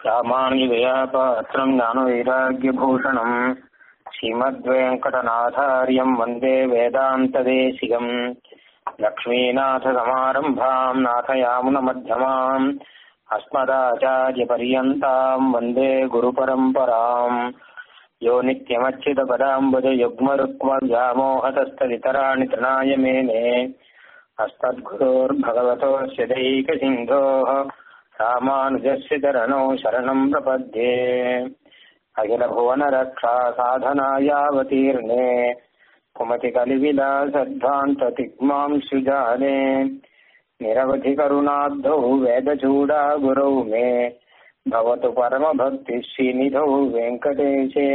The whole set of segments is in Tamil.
रामानुजयापात्रम् ज्ञानवैराग्यभूषणम् श्रीमद्वेङ्कटनाथार्यम् वन्दे वेदान्तदेशिकम् लक्ष्मीनाथसमारम्भाम् नाथयामुनमध्यमाम् अस्मदाचार्यपर्यन्ताम् वन्दे गुरुपरम्पराम् यो नित्यमच्युतपदाम्बुजयुग्मरुक्मव्यामोहतस्तदितराणि तृणाय मेने अस्मद्गुरोर्भगवतोऽस्य दैकसिन्धोः रामानुजस्य चरणौ शरणम् प्रपद्ये अखिलभुवनरक्षा साधनायावतीर्णे कुमतिकलिविलासद्भान्ततिग्मां सुजाने निरवधिकरुणाब्धौ वेदचूडा गुरौ मे भवतु परमभक्तिः श्रीनिधौ वेङ्कटेशे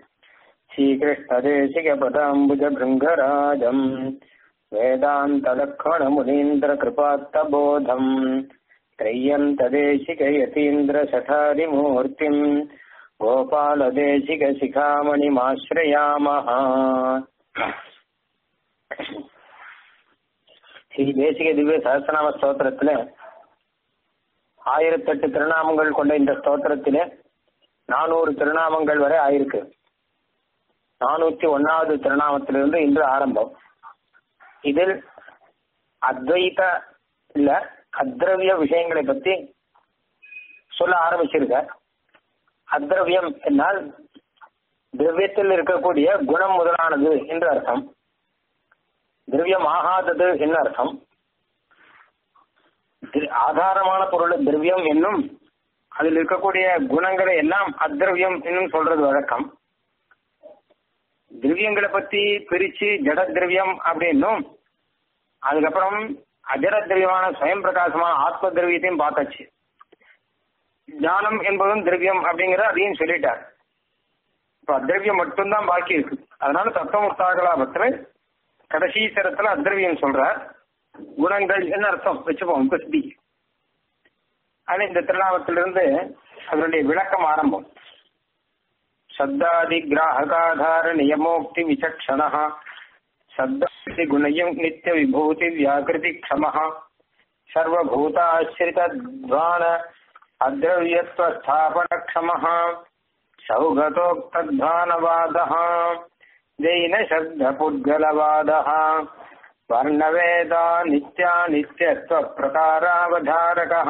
श्रीकृष्णदेशिकपदाम्बुजभृङ्गराजम् वेदान्तलक्ष्मणमुनीन्द्रकृपात्तबोधम् त्रय्यन्तदेशिकयतीन्द्रशठारिमूर्तिम् गोपालदेशिकशिखामणिमाश्रयामः ஸ்ரீ தேசிக திவ்ய சகசிரநாம ஸ்தோத்திரத்துல ஆயிரத்தெட்டு திருநாமங்கள் கொண்ட இந்த ஸ்தோத்திரத்திலே நானூறு திருநாமங்கள் வரை ஆயிருக்கு நானூத்தி ஒன்னாவது திருநாமத்திலிருந்து இன்று ஆரம்பம் இதில் அத்வைத இல்ல அத்ரவிய விஷயங்களை பத்தி சொல்ல ஆரம்பிச்சிருக்க அத்ரவியம் என்னால் திரவியத்தில் இருக்கக்கூடிய குணம் முதலானது என்று அர்த்தம் திரவியம் ஆகாதது என்ன அர்த்தம் ஆதாரமான பொருள் திரவியம் என்னும் அதில் இருக்கக்கூடிய குணங்களை எல்லாம் அத்ரவியம் என்னும் சொல்றது வழக்கம் திரவியங்களை பத்தி பிரிச்சு ஜட திரவியம் அப்படின்னும் அதுக்கப்புறம் அஜர திரவியமான சுயம் பிரகாசமான ஆத்ம திரவியத்தையும் பார்த்தாச்சு ஞானம் என்பதும் திரவியம் அப்படிங்கிற அதையும் சொல்லிட்டார் இப்ப அத்ரவியம் மட்டும்தான் பாக்கி இருக்கு அதனால தத்துவமுத்தாகலாபத்துல கடைசி தரத்துல அத்ரவியம் சொல்றார் குணங்கள் என்ன அர்த்தம் வச்சுப்போம் குஸ்தி ஆனா இந்த திருநாமத்திலிருந்து அதனுடைய விளக்கம் ஆரம்பம் சப்தாதி கிராஹகாதார நியமோக்தி விசக்ஷண சப்தாதி குணயம் நித்திய விபூதி வியாக்கிருதி க்ஷம சர்வபூதாசிரித்வான அத்ரவியத்வஸ்தாபன க்ஷம சௌகதோக்தத்வானவாத ஜெயின சப்த புட்கலவாத वर्णवेदा नित्यानित्यत्वप्रकारावधारकः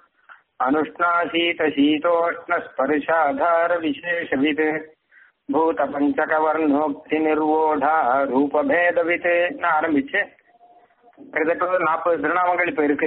अनुष्णाशीतशीतोष्णस्पर्शाधारविशेषवित् பூதபஞ்சகவர்ணோக்தி ரூபபேதவித் ஆரம்பிச்சு கிட்டத்தட்ட நாற்பது திருநாமங்கள் இப்ப இருக்கு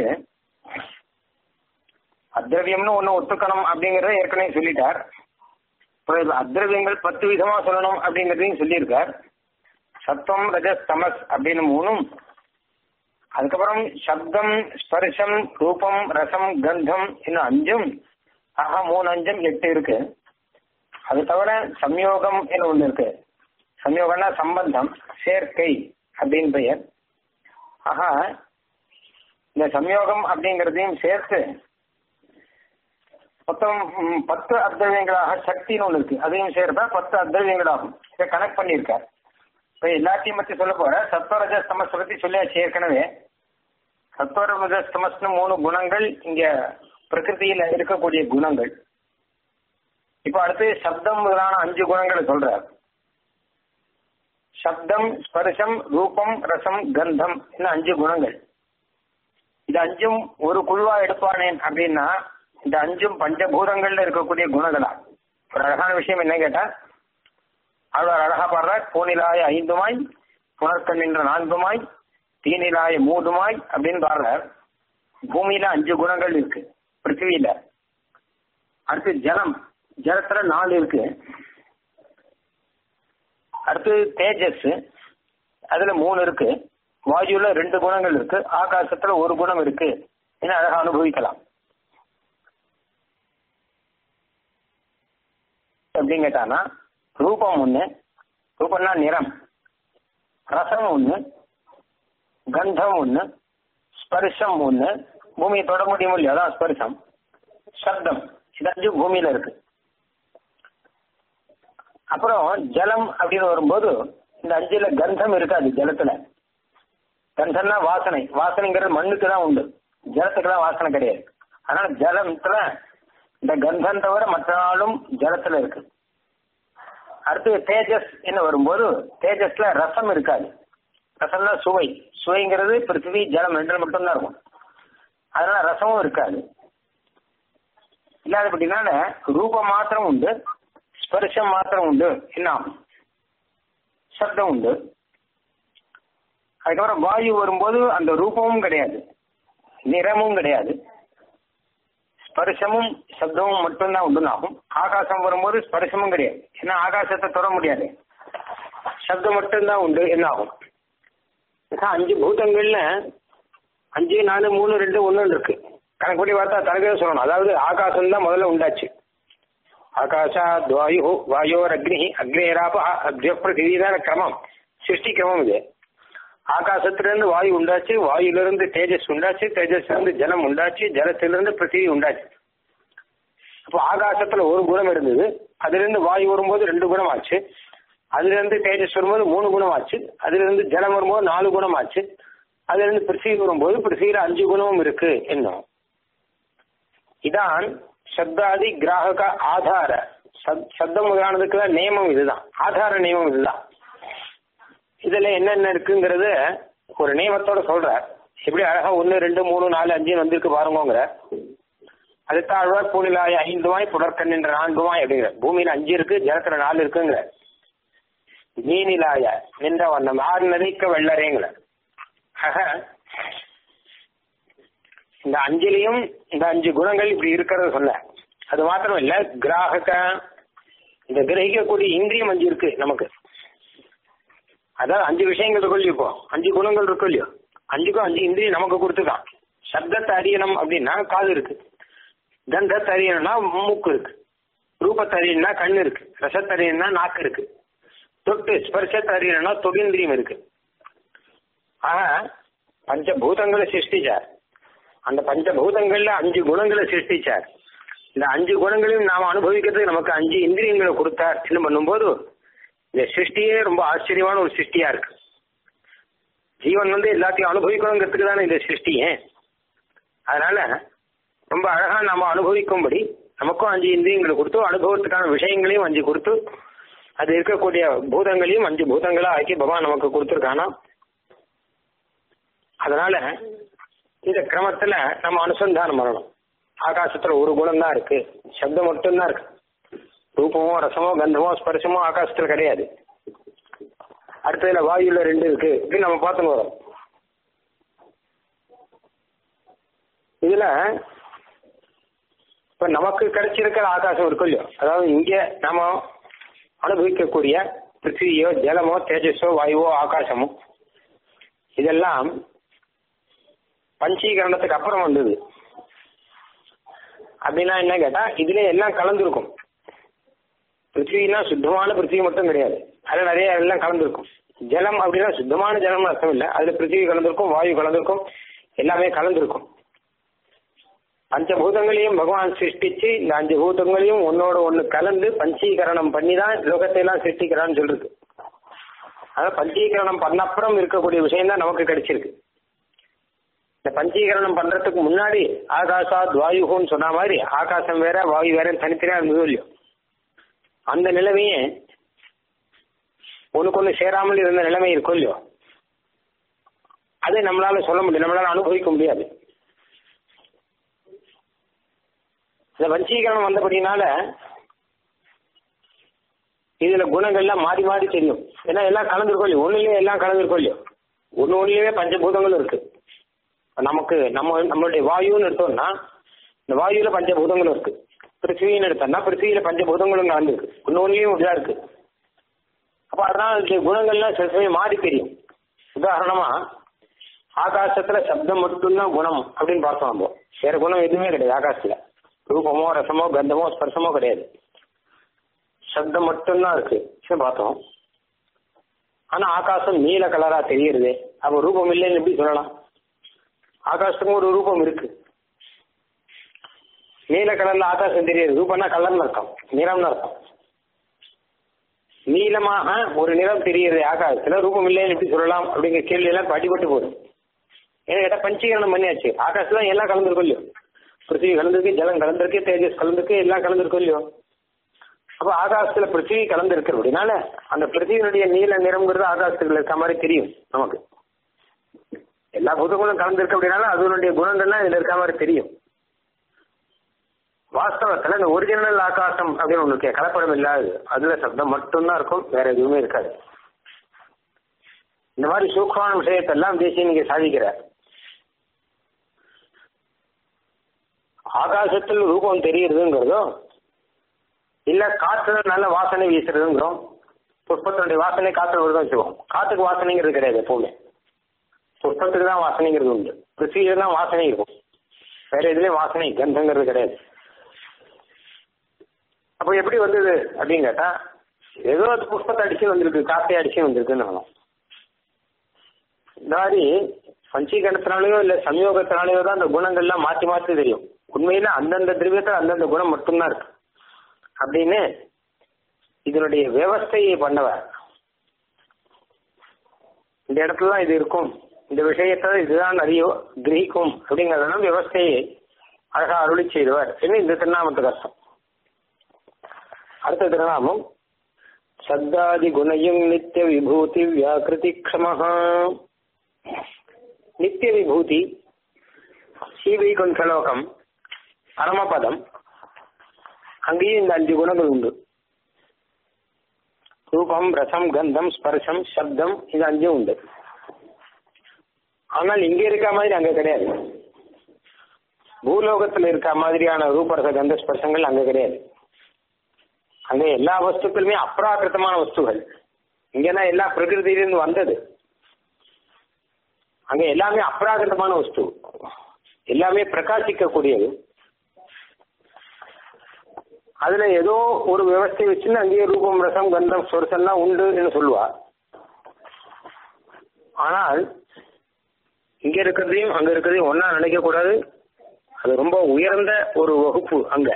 அத்ரவியம்னு ஒண்ணு ஒத்துக்கணும் அப்படிங்கறத ஏற்கனவே சொல்லிட்டார் அத்ரவியங்கள் பத்து விதமா சொல்லணும் அப்படிங்கறதையும் சொல்லியிருக்கார் சத்வம் ரஜஸ் தமஸ் அப்படின்னு மூணும் அதுக்கப்புறம் சப்தம் ஸ்பர்ஷம் ரூபம் ரசம் கந்தம் இன்னும் அஞ்சும் ஆஹா மூணு அஞ்சும் எட்டு இருக்கு அது தவிர சம்யோகம் என்று ஒண்ணு இருக்கு சம்யோகம்னா சம்பந்தம் சேர்க்கை அப்படின்னு பெயர் ஆஹா இந்த சம்யோகம் அப்படிங்கறதையும் சேர்த்து மொத்தம் பத்து அத்ரவியங்களாக சக்தின்னு ஒண்ணு இருக்கு அதையும் சேர்த்தா பத்து அத்ரவியங்களாகும் இதை கனெக்ட் பண்ணியிருக்கார் இப்ப எல்லாத்தையும் பத்தி சொல்ல போற சத்வரஜ தமஸ் பத்தி சொல்லியாச்சு ஏற்கனவே சத்வரஜ தமஸ்னு மூணு குணங்கள் இங்க பிரகிருதியில இருக்கக்கூடிய குணங்கள் இப்ப அடுத்து சப்தம் முதலான அஞ்சு குணங்களை சொல்றார் சப்தம் ஸ்பர்ஷம் ரூபம் ரசம் கந்தம் இன்னும் அஞ்சு குணங்கள் இது அஞ்சும் ஒரு குழுவா எடுப்பானேன் அப்படின்னா இந்த அஞ்சும் பஞ்சபூதங்கள்ல இருக்கக்கூடிய குணங்களா ஒரு அழகான விஷயம் என்ன கேட்டா அவர் அழகா பாடுறார் பூனிலாய ஐந்துமாய் புனர்கண்ணின்ற நான்குமாய் தீனிலாய மூதுமாய் அப்படின்னு பாடுறார் பூமியில அஞ்சு குணங்கள் இருக்கு பிருத்திவியில அடுத்து ஜலம் ஜலத்துல நாலு இருக்கு அடுத்து தேஜஸ் அதுல மூணு இருக்கு வாயுல ரெண்டு குணங்கள் இருக்கு ஆகாசத்துல ஒரு குணம் இருக்கு என்ன அழகா அனுபவிக்கலாம் எப்படின்னு கேட்டானா ரூபம் ஒண்ணு ரூபம்னா நிறம் ரசம் ஒண்ணு கந்தம் ஒண்ணு ஸ்பர்ஷம் ஒண்ணு பூமியை தொட முடியும் இல்லையா அதான் ஸ்பர்ஷம் சப்தம் இது அஞ்சு பூமியில இருக்கு அப்புறம் ஜலம் அப்படின்னு வரும்போது இந்த அஞ்சுல கந்தம் இருக்காது ஜலத்துல கந்தம்னா வாசனை வாசனைங்கிறது மண்ணுக்கு தான் உண்டு ஜலத்துக்கு தான் வாசனை கிடையாது அதனால ஜலத்துல இந்த கந்தம் தவிர மற்ற நாளும் ஜலத்துல இருக்கு அடுத்து தேஜஸ் என்ன வரும்போது தேஜஸ்ல ரசம் இருக்காது ரசம்னா சுவை சுவைங்கிறது பிருத்திவி ஜலம் ரெண்டு மட்டும்தான் இருக்கும் அதனால ரசமும் இருக்காது இல்லாதபடினால ரூபம் மாத்திரம் உண்டு ஸ்பர்ஷம் மாத்திரம் உண்டு என்ன ஆகும் சப்தம் உண்டு அதுக்கப்புறம் வாயு வரும்போது அந்த ரூபமும் கிடையாது நிறமும் கிடையாது ஸ்பர்சமும் சப்தமும் மட்டும்தான் உண்டுனாகும் ஆகாசம் வரும்போது ஸ்பர்சமும் கிடையாது ஏன்னா ஆகாசத்தை தொட முடியாது சப்தம் மட்டும்தான் உண்டு என்ன ஆகும் அஞ்சு பூதங்கள்ல அஞ்சு நாலு மூணு ரெண்டு ஒன்று இருக்கு கணக்குப்படி பார்த்தா தனக்கே சொல்லணும் அதாவது ஆகாசம் தான் முதல்ல உண்டாச்சு ஆகாஷா வாயு வாயோர் அக்னி அக்னேராப அக்னிய பிருத்திவிதான கிரமம் சிருஷ்டி கிரமம் இது ஆகாசத்திலிருந்து வாயு உண்டாச்சு வாயுலிருந்து தேஜஸ் உண்டாச்சு தேஜஸ்ல இருந்து ஜலம் உண்டாச்சு ஜலத்திலிருந்து பிருத்திவி உண்டாச்சு அப்போ ஆகாசத்துல ஒரு குணம் இருந்தது அதுல இருந்து வாயு வரும்போது ரெண்டு குணம் ஆச்சு அதுல இருந்து தேஜஸ் வரும்போது மூணு குணம் ஆச்சு அதுல இருந்து ஜலம் வரும்போது நாலு குணம் ஆச்சு அதுல இருந்து பிருத்திவி வரும்போது பிருத்திவியில அஞ்சு குணமும் இருக்கு என்னும் இதான் சப்தாதி கிராகக ஆதார சப்தம் முதலானதுக்கு நியமம் இதுதான் ஆதார நியமம் இதுதான் இதுல என்னென்ன இருக்குங்கிறது ஒரு நியமத்தோட சொல்றார் எப்படி அழகா ஒன்னு ரெண்டு மூணு நாலு அஞ்சு வந்திருக்கு பாருங்கிற அது தாழ்வார் பூனிலாய ஐந்துவாய் புடற்கண் என்ற நான்குவாய் அப்படிங்கிற பூமியில அஞ்சு இருக்கு ஜலத்துல நாலு இருக்குங்கிற நீனிலாய நின்ற வண்ணம் ஆறு நதிக்க வெள்ளரேங்கிற ஆக இந்த அஞ்சிலையும் இந்த அஞ்சு குணங்கள் இப்படி இருக்கிறத சொல்ல அது மாத்திரம் இல்ல கிராகக இந்த கிரகிக்கக்கூடிய இந்திரியம் அஞ்சு இருக்கு நமக்கு அதாவது அஞ்சு விஷயங்கள் இருக்கும் இப்போ அஞ்சு குணங்கள் இருக்கும் இல்லையோ அஞ்சுக்கும் அஞ்சு இந்திரியம் நமக்கு கொடுத்துதான் சப்தத்தை அறியணும் அப்படின்னா காது இருக்கு கந்தத்தை அறியணும்னா மூக்கு இருக்கு ரூபத்தை அறியணும்னா கண் இருக்கு ரசத்தை அறியணும்னா நாக்கு இருக்கு தொட்டு ஸ்பர்சத்தை அறியணும்னா தொழிந்திரியம் இருக்கு ஆக பஞ்சபூதங்களை சிருஷ்டிச்சார் அந்த பஞ்சபூதங்கள்ல அஞ்சு குணங்களை சிருஷ்டிச்சார் இந்த அஞ்சு குணங்களையும் நாம் அனுபவிக்கிறதுக்கு நமக்கு அஞ்சு இந்திரியங்களை கொடுத்தார் என்ன பண்ணும்போது இந்த சிருஷ்டியே ரொம்ப ஆச்சரியமான ஒரு சிருஷ்டியா இருக்கு ஜீவன் வந்து எல்லாத்தையும் அனுபவிக்கணுங்கிறதுக்கு தானே இந்த சிருஷ்டியே அதனால ரொம்ப அழகா நாம அனுபவிக்கும்படி நமக்கும் அஞ்சு இந்திரியங்களை கொடுத்து அனுபவத்துக்கான விஷயங்களையும் அஞ்சு கொடுத்து அது இருக்கக்கூடிய பூதங்களையும் அஞ்சு பூதங்களா ஆக்கி பகவான் நமக்கு கொடுத்துருக்கானா அதனால இந்த கிரமத்துல நம்ம அனுசந்தானம் பண்ணணும் ஆகாசத்துல ஒரு குணம் தான் இருக்கு சப்தம் மட்டும்தான் இருக்கு ரூபமோ ரசமோ கந்தமோ ஸ்பர்சமோ ஆகாசத்துல கிடையாது அடுத்ததுல வாயுல ரெண்டு இருக்கு இப்படி நம்ம பார்த்துன்னு வரோம் இதுல இப்ப நமக்கு கிடைச்சிருக்கிற ஆகாசம் இருக்கும் இல்லையோ அதாவது இங்க நாம அனுபவிக்கக்கூடிய பிருத்திவியோ ஜலமோ தேஜஸோ வாயுவோ ஆகாசமோ இதெல்லாம் பஞ்சீகரணத்துக்கு அப்புறம் வந்தது அப்படின்னா என்ன கேட்டா இதுல எல்லாம் கலந்துருக்கும் பிருத்திவினா சுத்தமான பிருத்திவி மட்டும் கிடையாது அதுல நிறைய எல்லாம் கலந்துருக்கும் ஜலம் அப்படின்னா சுத்தமான ஜலம்னு அர்த்தம் இல்லை அதுல பிருத்திவி கலந்திருக்கும் வாயு கலந்திருக்கும் எல்லாமே கலந்திருக்கும் பஞ்சபூதங்களையும் பகவான் சிருஷ்டிச்சு இந்த அஞ்சு பூதங்களையும் ஒன்னோட ஒண்ணு கலந்து பஞ்சீகரணம் பண்ணி தான் லோகத்தை எல்லாம் சிருஷ்டிக்கிறான்னு சொல்றது அதாவது பஞ்சீகரணம் பண்ண அப்புறம் இருக்கக்கூடிய விஷயம் தான் நமக்கு கிடைச்சிருக்கு இந்த பஞ்சீகரணம் பண்றதுக்கு முன்னாடி ஆகாசாத் வாயுகுன்னு சொன்ன மாதிரி ஆகாசம் வேற வாயு வேற தனித்தனியா இருந்தது இல்லையோ அந்த நிலைமையே ஒண்ணுக்கு ஒண்ணு சேராமல் இருந்த நிலைமை இருக்கும் இல்லையோ அது நம்மளால சொல்ல முடியும் நம்மளால அனுபவிக்க முடியாது இந்த வஞ்சீகரணம் வந்தபடினால இதுல குணங்கள்லாம் மாறி மாறி தெரியும் ஏன்னா எல்லாம் கலந்துருக்கோம் இல்லையோ ஒண்ணுலயே எல்லாம் கலந்துருக்கோம் இல்லையோ ஒண்ணு ஒண்ணுலயே பஞ்சபூதங்களும் இருக்கு நமக்கு நம்ம நம்மளுடைய வாயுன்னு எடுத்தோம்னா இந்த வாயுல பஞ்சபூதங்களும் இருக்கு பிருத்திவின்னு எடுத்தோம்னா பிருத்திவியில பஞ்சபூதங்களும் கலந்துருக்கு ஒண்ணு ஒண்ணுலயும் இப்படிதான் இருக்கு அப்ப அதனால இந்த குணங்கள்லாம் சில சமயம் மாறி தெரியும் உதாரணமா ஆகாசத்துல சப்தம் மட்டும்தான் குணம் அப்படின்னு பார்த்தோம் நம்ம வேற குணம் எதுவுமே கிடையாது ஆகாசத்துல ரூபமோ ரசமோ கந்தமோ ஸ்பர்சமோ கிடையாது சப்தம் மட்டும்தான் இருக்கு பார்த்தோம் ஆனா ஆகாசம் நீல கலரா தெரியுது அப்ப ரூபம் இல்லைன்னு எப்படி சொல்லலாம் ஆகாசத்துக்கும் ஒரு ரூபம் இருக்கு நீல கலர்ல ஆகாசம் தெரியுது ரூபம்னா கலர்னு அர்த்தம் நிறம்னு அர்த்தம் நீளமாக ஒரு நிறம் தெரியுது ஆகாசத்துல ரூபம் இல்லைன்னு எப்படி சொல்லலாம் அப்படிங்கிற கேள்வி எல்லாம் அடிபட்டு போகுது ஏன்னா கேட்டா பஞ்சீகரணம் பண்ணியாச்சு ஆகாசத்துல எல்லாம் கலந்துருக்கும் இல்லையோ பிருத்திவி கலந்துருக்கு ஜலம் கலந்துருக்கு தேஜஸ் கலந்துருக்கு எல்லாம் கலந்துருக்கும் இல்லையோ அப்போ ஆகாசத்துல பிருத்திவி கலந்து இருக்கிறபடினால அந்த பிருத்திவினுடைய நீல நிறம்ங்கிறது ஆகாசத்துல இருக்க மாதிரி தெரியும் நமக்கு எல்லா பூதங்களும் கலந்துருக்கு அப்படின்னால அதனுடைய குணங்கள்லாம் இதுல இருக்க மாதிரி தெரியும் வாஸ்தவத்துல இந்த ஒரிஜினல் ஆகாசம் அப்படின்னு ஒண்ணு இருக்கு கலப்படம் இல்லாது அதுல சப்தம் மட்டும்தான் இருக்கும் வேற எதுவுமே இருக்காது இந்த மாதிரி சூக்மான விஷயத்தெல்லாம் தேசியம் நீங்க சாதிக்கிறார் ஆகாசத்தில் ரூபம் தெரியுறதுங்கிறதோ இல்ல காற்றுல நல்ல வாசனை வீசுறதுங்கிறோம் புஷ்பத்தினுடைய வாசனை காற்று வருதும் வச்சுக்கோம் காத்துக்கு வாசனைங்கிறது கிடையாது எப்பவுமே புஷ்பத்துக்கு தான் வாசனைங்கிறது உண்டு பிருத்திவியில தான் வாசனை இருக்கும் வேற எதுலயும் வாசனை கந்தங்கிறது கிடையாது அப்போ எப்படி வந்தது அப்படின்னு கேட்டா ஏதோ அது புஷ்பத்தை அடிச்சு வந்திருக்கு காத்தை அடிச்சு வந்திருக்குன்னு சொல்லலாம் இந்த மாதிரி பஞ்சீகரணத்தினாலேயோ இல்ல சம்யோகத்தினாலேயோ தான் அந்த குணங்கள்லாம் மாற்றி மாற்றி தெரியும் உண்மையில அந்தந்த திரவியத்தில் அந்தந்த குணம் மட்டும்தான் இருக்கு அப்படின்னு இதனுடைய விவஸ்தையை பண்ணவர் இந்த இடத்துல தான் இது இருக்கும் இந்த விஷயத்தை இதுதான் அறியோ கிரகிக்கும் அப்படிங்கறதெல்லாம் விவஸ்தையை அழகா அருளி செய்தவர் என்ன இந்த திருநாமத்துக்கு அர்த்தம் அடுத்த திருநாமம் சத்தாதி குணையும் நித்திய விபூதி வியாக்கிருதி க்ஷமஹா நித்திய விபூதி ஸ்ரீவைகுண்டலோகம் பரமபதம் அங்கேயும் இந்த அஞ்சு குணங்கள் உண்டு ரூபம் ரசம் கந்தம் ஸ்பர்சம் சப்தம் இது அஞ்சும் உண்டு ஆனால் இங்க இருக்க மாதிரி அங்க கிடையாது பூலோகத்துல இருக்க மாதிரியான ரூபரச கந்த ஸ்பர்சங்கள் அங்க கிடையாது அங்க எல்லா வஸ்துக்களுமே அப்ராகிருத்தமான வஸ்துகள் இங்கன்னா எல்லா பிரகிருதியிலிருந்து வந்தது அங்க எல்லாமே அப்ராகிருத்தமான வஸ்து எல்லாமே பிரகாசிக்க கூடியது அதுல ஏதோ ஒரு விவஸ்தை வச்சுன்னு அங்கேயே ரூபம் ரசம் கந்தம் சொரசெல்லாம் உண்டுன்னு சொல்லுவா ஆனால் இங்க இருக்கிறதையும் அங்க இருக்கிறதையும் ஒன்னா நினைக்க கூடாது அது ரொம்ப உயர்ந்த ஒரு வகுப்பு அங்க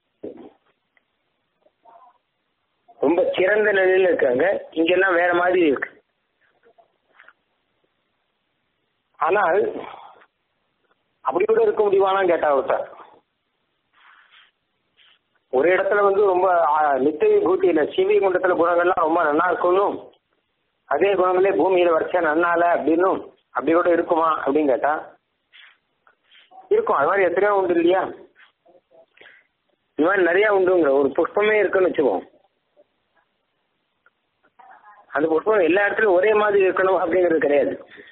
ரொம்ப சிறந்த நிலையில இருக்காங்க இங்கெல்லாம் வேற மாதிரி இருக்கு ஆனால் அப்படி கூட இருக்க முடியுமானா கேட்டா ஒருத்தர் ஒரு இடத்துல வந்து ரொம்ப நித்திய விபூதியில சிவி குண்டத்துல குணங்கள்லாம் ரொம்ப நல்லா இருக்கணும் அதே குணங்களே பூமியில வரைச்சா நன்னால அப்படின்னும் அப்படி கூட இருக்குமா அப்படின்னு கேட்டா இருக்கும் அது மாதிரி எத்தனையோ உண்டு இல்லையா இது மாதிரி நிறைய உண்டுங்கிற ஒரு புஷ்பமே இருக்குன்னு வச்சுக்கோம் அந்த புஷ்பம் எல்லா இடத்துலயும் ஒரே மாதிரி இருக்கணும் அப்படிங்கிறது கிடையாது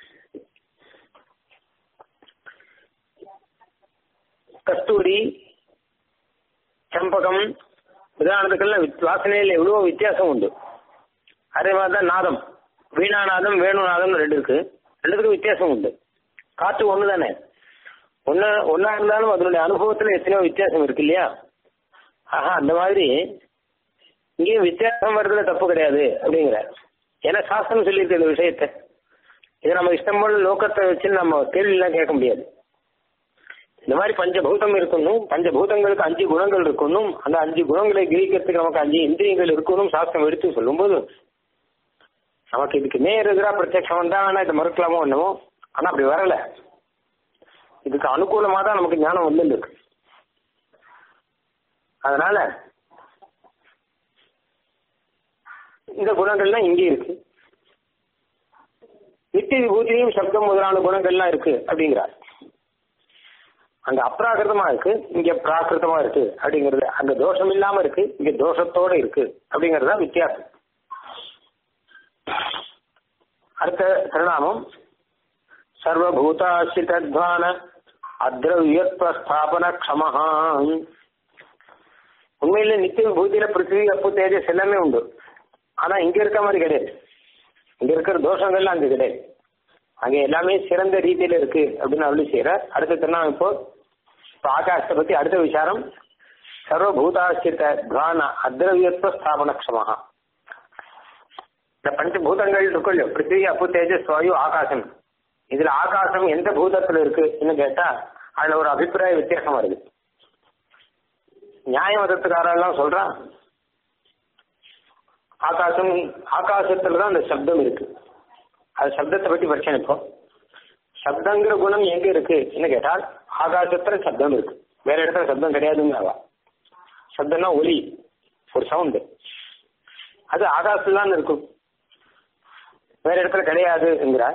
கஸ்தூரி சம்பகம் உதாரணத்துக்கெல்லாம் வாசனையில் எவ்வளவோ வித்தியாசம் உண்டு அதே மாதிரி தான் நாதம் வீணாநாதம் வேணுநாதம் ரெண்டு இருக்கு ரெண்டுத்துக்கும் வித்தியாசம் உண்டு காற்று ஒன்று தானே ஒன்று ஒன்றா இருந்தாலும் அதனுடைய அனுபவத்தில் எத்தனையோ வித்தியாசம் இருக்கு இல்லையா ஆஹா அந்த மாதிரி இங்கேயும் வித்தியாசம் வர்றதுல தப்பு கிடையாது அப்படிங்கிற ஏன்னா சாஸ்திரம் சொல்லியிருக்கு இந்த விஷயத்த இது நம்ம இஷ்டம் போல லோக்கத்தை வச்சு நம்ம கேள்வியெல்லாம் கேட்க முடியாது இந்த மாதிரி பஞ்சபூதம் இருக்கணும் பஞ்சபூதங்களுக்கு அஞ்சு குணங்கள் இருக்கணும் அந்த அஞ்சு குணங்களை கிரகிக்கிறதுக்கு நமக்கு அஞ்சு இந்திரியங்கள் இருக்கணும் சாஸ்திரம் எடுத்து சொல்லும்போது நமக்கு இதுக்கு நேர் எதிராக பிரத்யட்சம் வந்தா வேணா இதை மறுக்கலாமோ என்னமோ ஆனா அப்படி வரல இதுக்கு அனுகூலமா தான் நமக்கு ஞானம் வந்துருக்கு அதனால இந்த குணங்கள்லாம் இங்கே இருக்கு நித்திய விபூதியும் சப்தம் முதலான குணங்கள்லாம் இருக்கு அப்படிங்கிறார் அங்க அப்ராகிருதமா இருக்கு இங்க பிராகிருதமா இருக்கு அப்படிங்கிறது அங்க தோஷம் இல்லாம இருக்கு இங்க தோஷத்தோட இருக்கு அப்படிங்கிறது தான் வித்தியாசம் அடுத்த திருநாமம் சர்வபூதாசிதத்வான அத்ரவியத்வஸ்தாபன க்ஷமஹா உண்மையில நித்திய விபூதியில பிருத்திவி அப்பு தேஜஸ் எல்லாமே உண்டு ஆனா இங்க இருக்க மாதிரி கிடையாது இங்க இருக்கிற தோஷங்கள்லாம் அங்க கிடையாது அங்க எல்லாமே சிறந்த ரீதியில இருக்கு அப்படின்னு அருளி செய்யற அடுத்த திருநாமம் இப்போ இப்போ ஆகாசத்தை பத்தி அடுத்த விசாரம் சர்வபூதாசிரித கான அத்ரவியத்துவ ஸ்தாபன க்ஷமஹா இந்த பஞ்சபூதங்கள் இருக்கும் இல்லையோ பிருத்திவி அப்பு தேஜஸ் வாயு ஆகாசம் இதுல ஆகாசம் எந்த பூதத்துல இருக்குன்னு கேட்டா அதுல ஒரு அபிப்பிராய வித்தியாசம் வருது நியாய மதத்துக்காரெல்லாம் சொல்றான் ஆகாசம் ஆகாசத்துல தான் அந்த சப்தம் இருக்கு அது சப்தத்தை பத்தி பிரச்சனை இப்போ சப்தங்கிற குணம் எங்க இருக்கு என்ன கேட்டால் ஆகாசத்துல சப்தம் இருக்கு வேற இடத்துல சப்தம் கிடையாதுங்கிறவா சப்தம்னா ஒலி ஒரு சவுண்டு அது ஆகாசத்துல தான் இருக்கும் வேற இடத்துல கிடையாதுங்கிற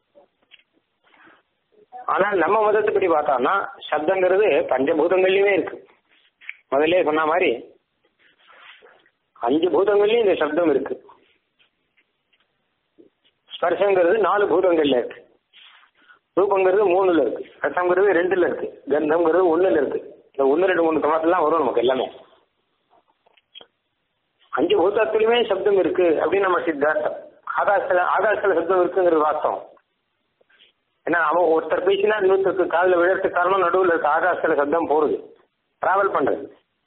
ஆனால் நம்ம மதத்துப்படி பார்த்தோம்னா சப்தங்கிறது பஞ்சபூதங்கள்லயுமே இருக்கு முதல்ல சொன்ன மாதிரி அஞ்சு பூதங்கள்லயும் இந்த சப்தம் இருக்கு ஸ்பர்சங்கிறது நாலு பூதங்கள்ல இருக்கு ரூபங்கிறது மூணுல இருக்கு ரசங்கிறது ரெண்டுல இருக்கு கந்தம்ங்கிறது ஒண்ணுல இருக்கு இந்த ஒன்னு ரெண்டு மூணு கமாட்டெல்லாம் வரும் நமக்கு எல்லாமே அஞ்சு பூதத்திலுமே சப்தம் இருக்கு அப்படின்னு நம்ம சித்தாந்தம் ஆகாசத்துல ஆகாசத்துல சப்தம் இருக்குங்கிறது வாஸ்தவம் ஏன்னா அவன் ஒருத்தர் பேசினா இன்னொருத்தருக்கு காலில் விழறதுக்கு காரணம் நடுவில் இருக்க ஆகாசத்துல சப்தம் போறது டிராவல் பண்றது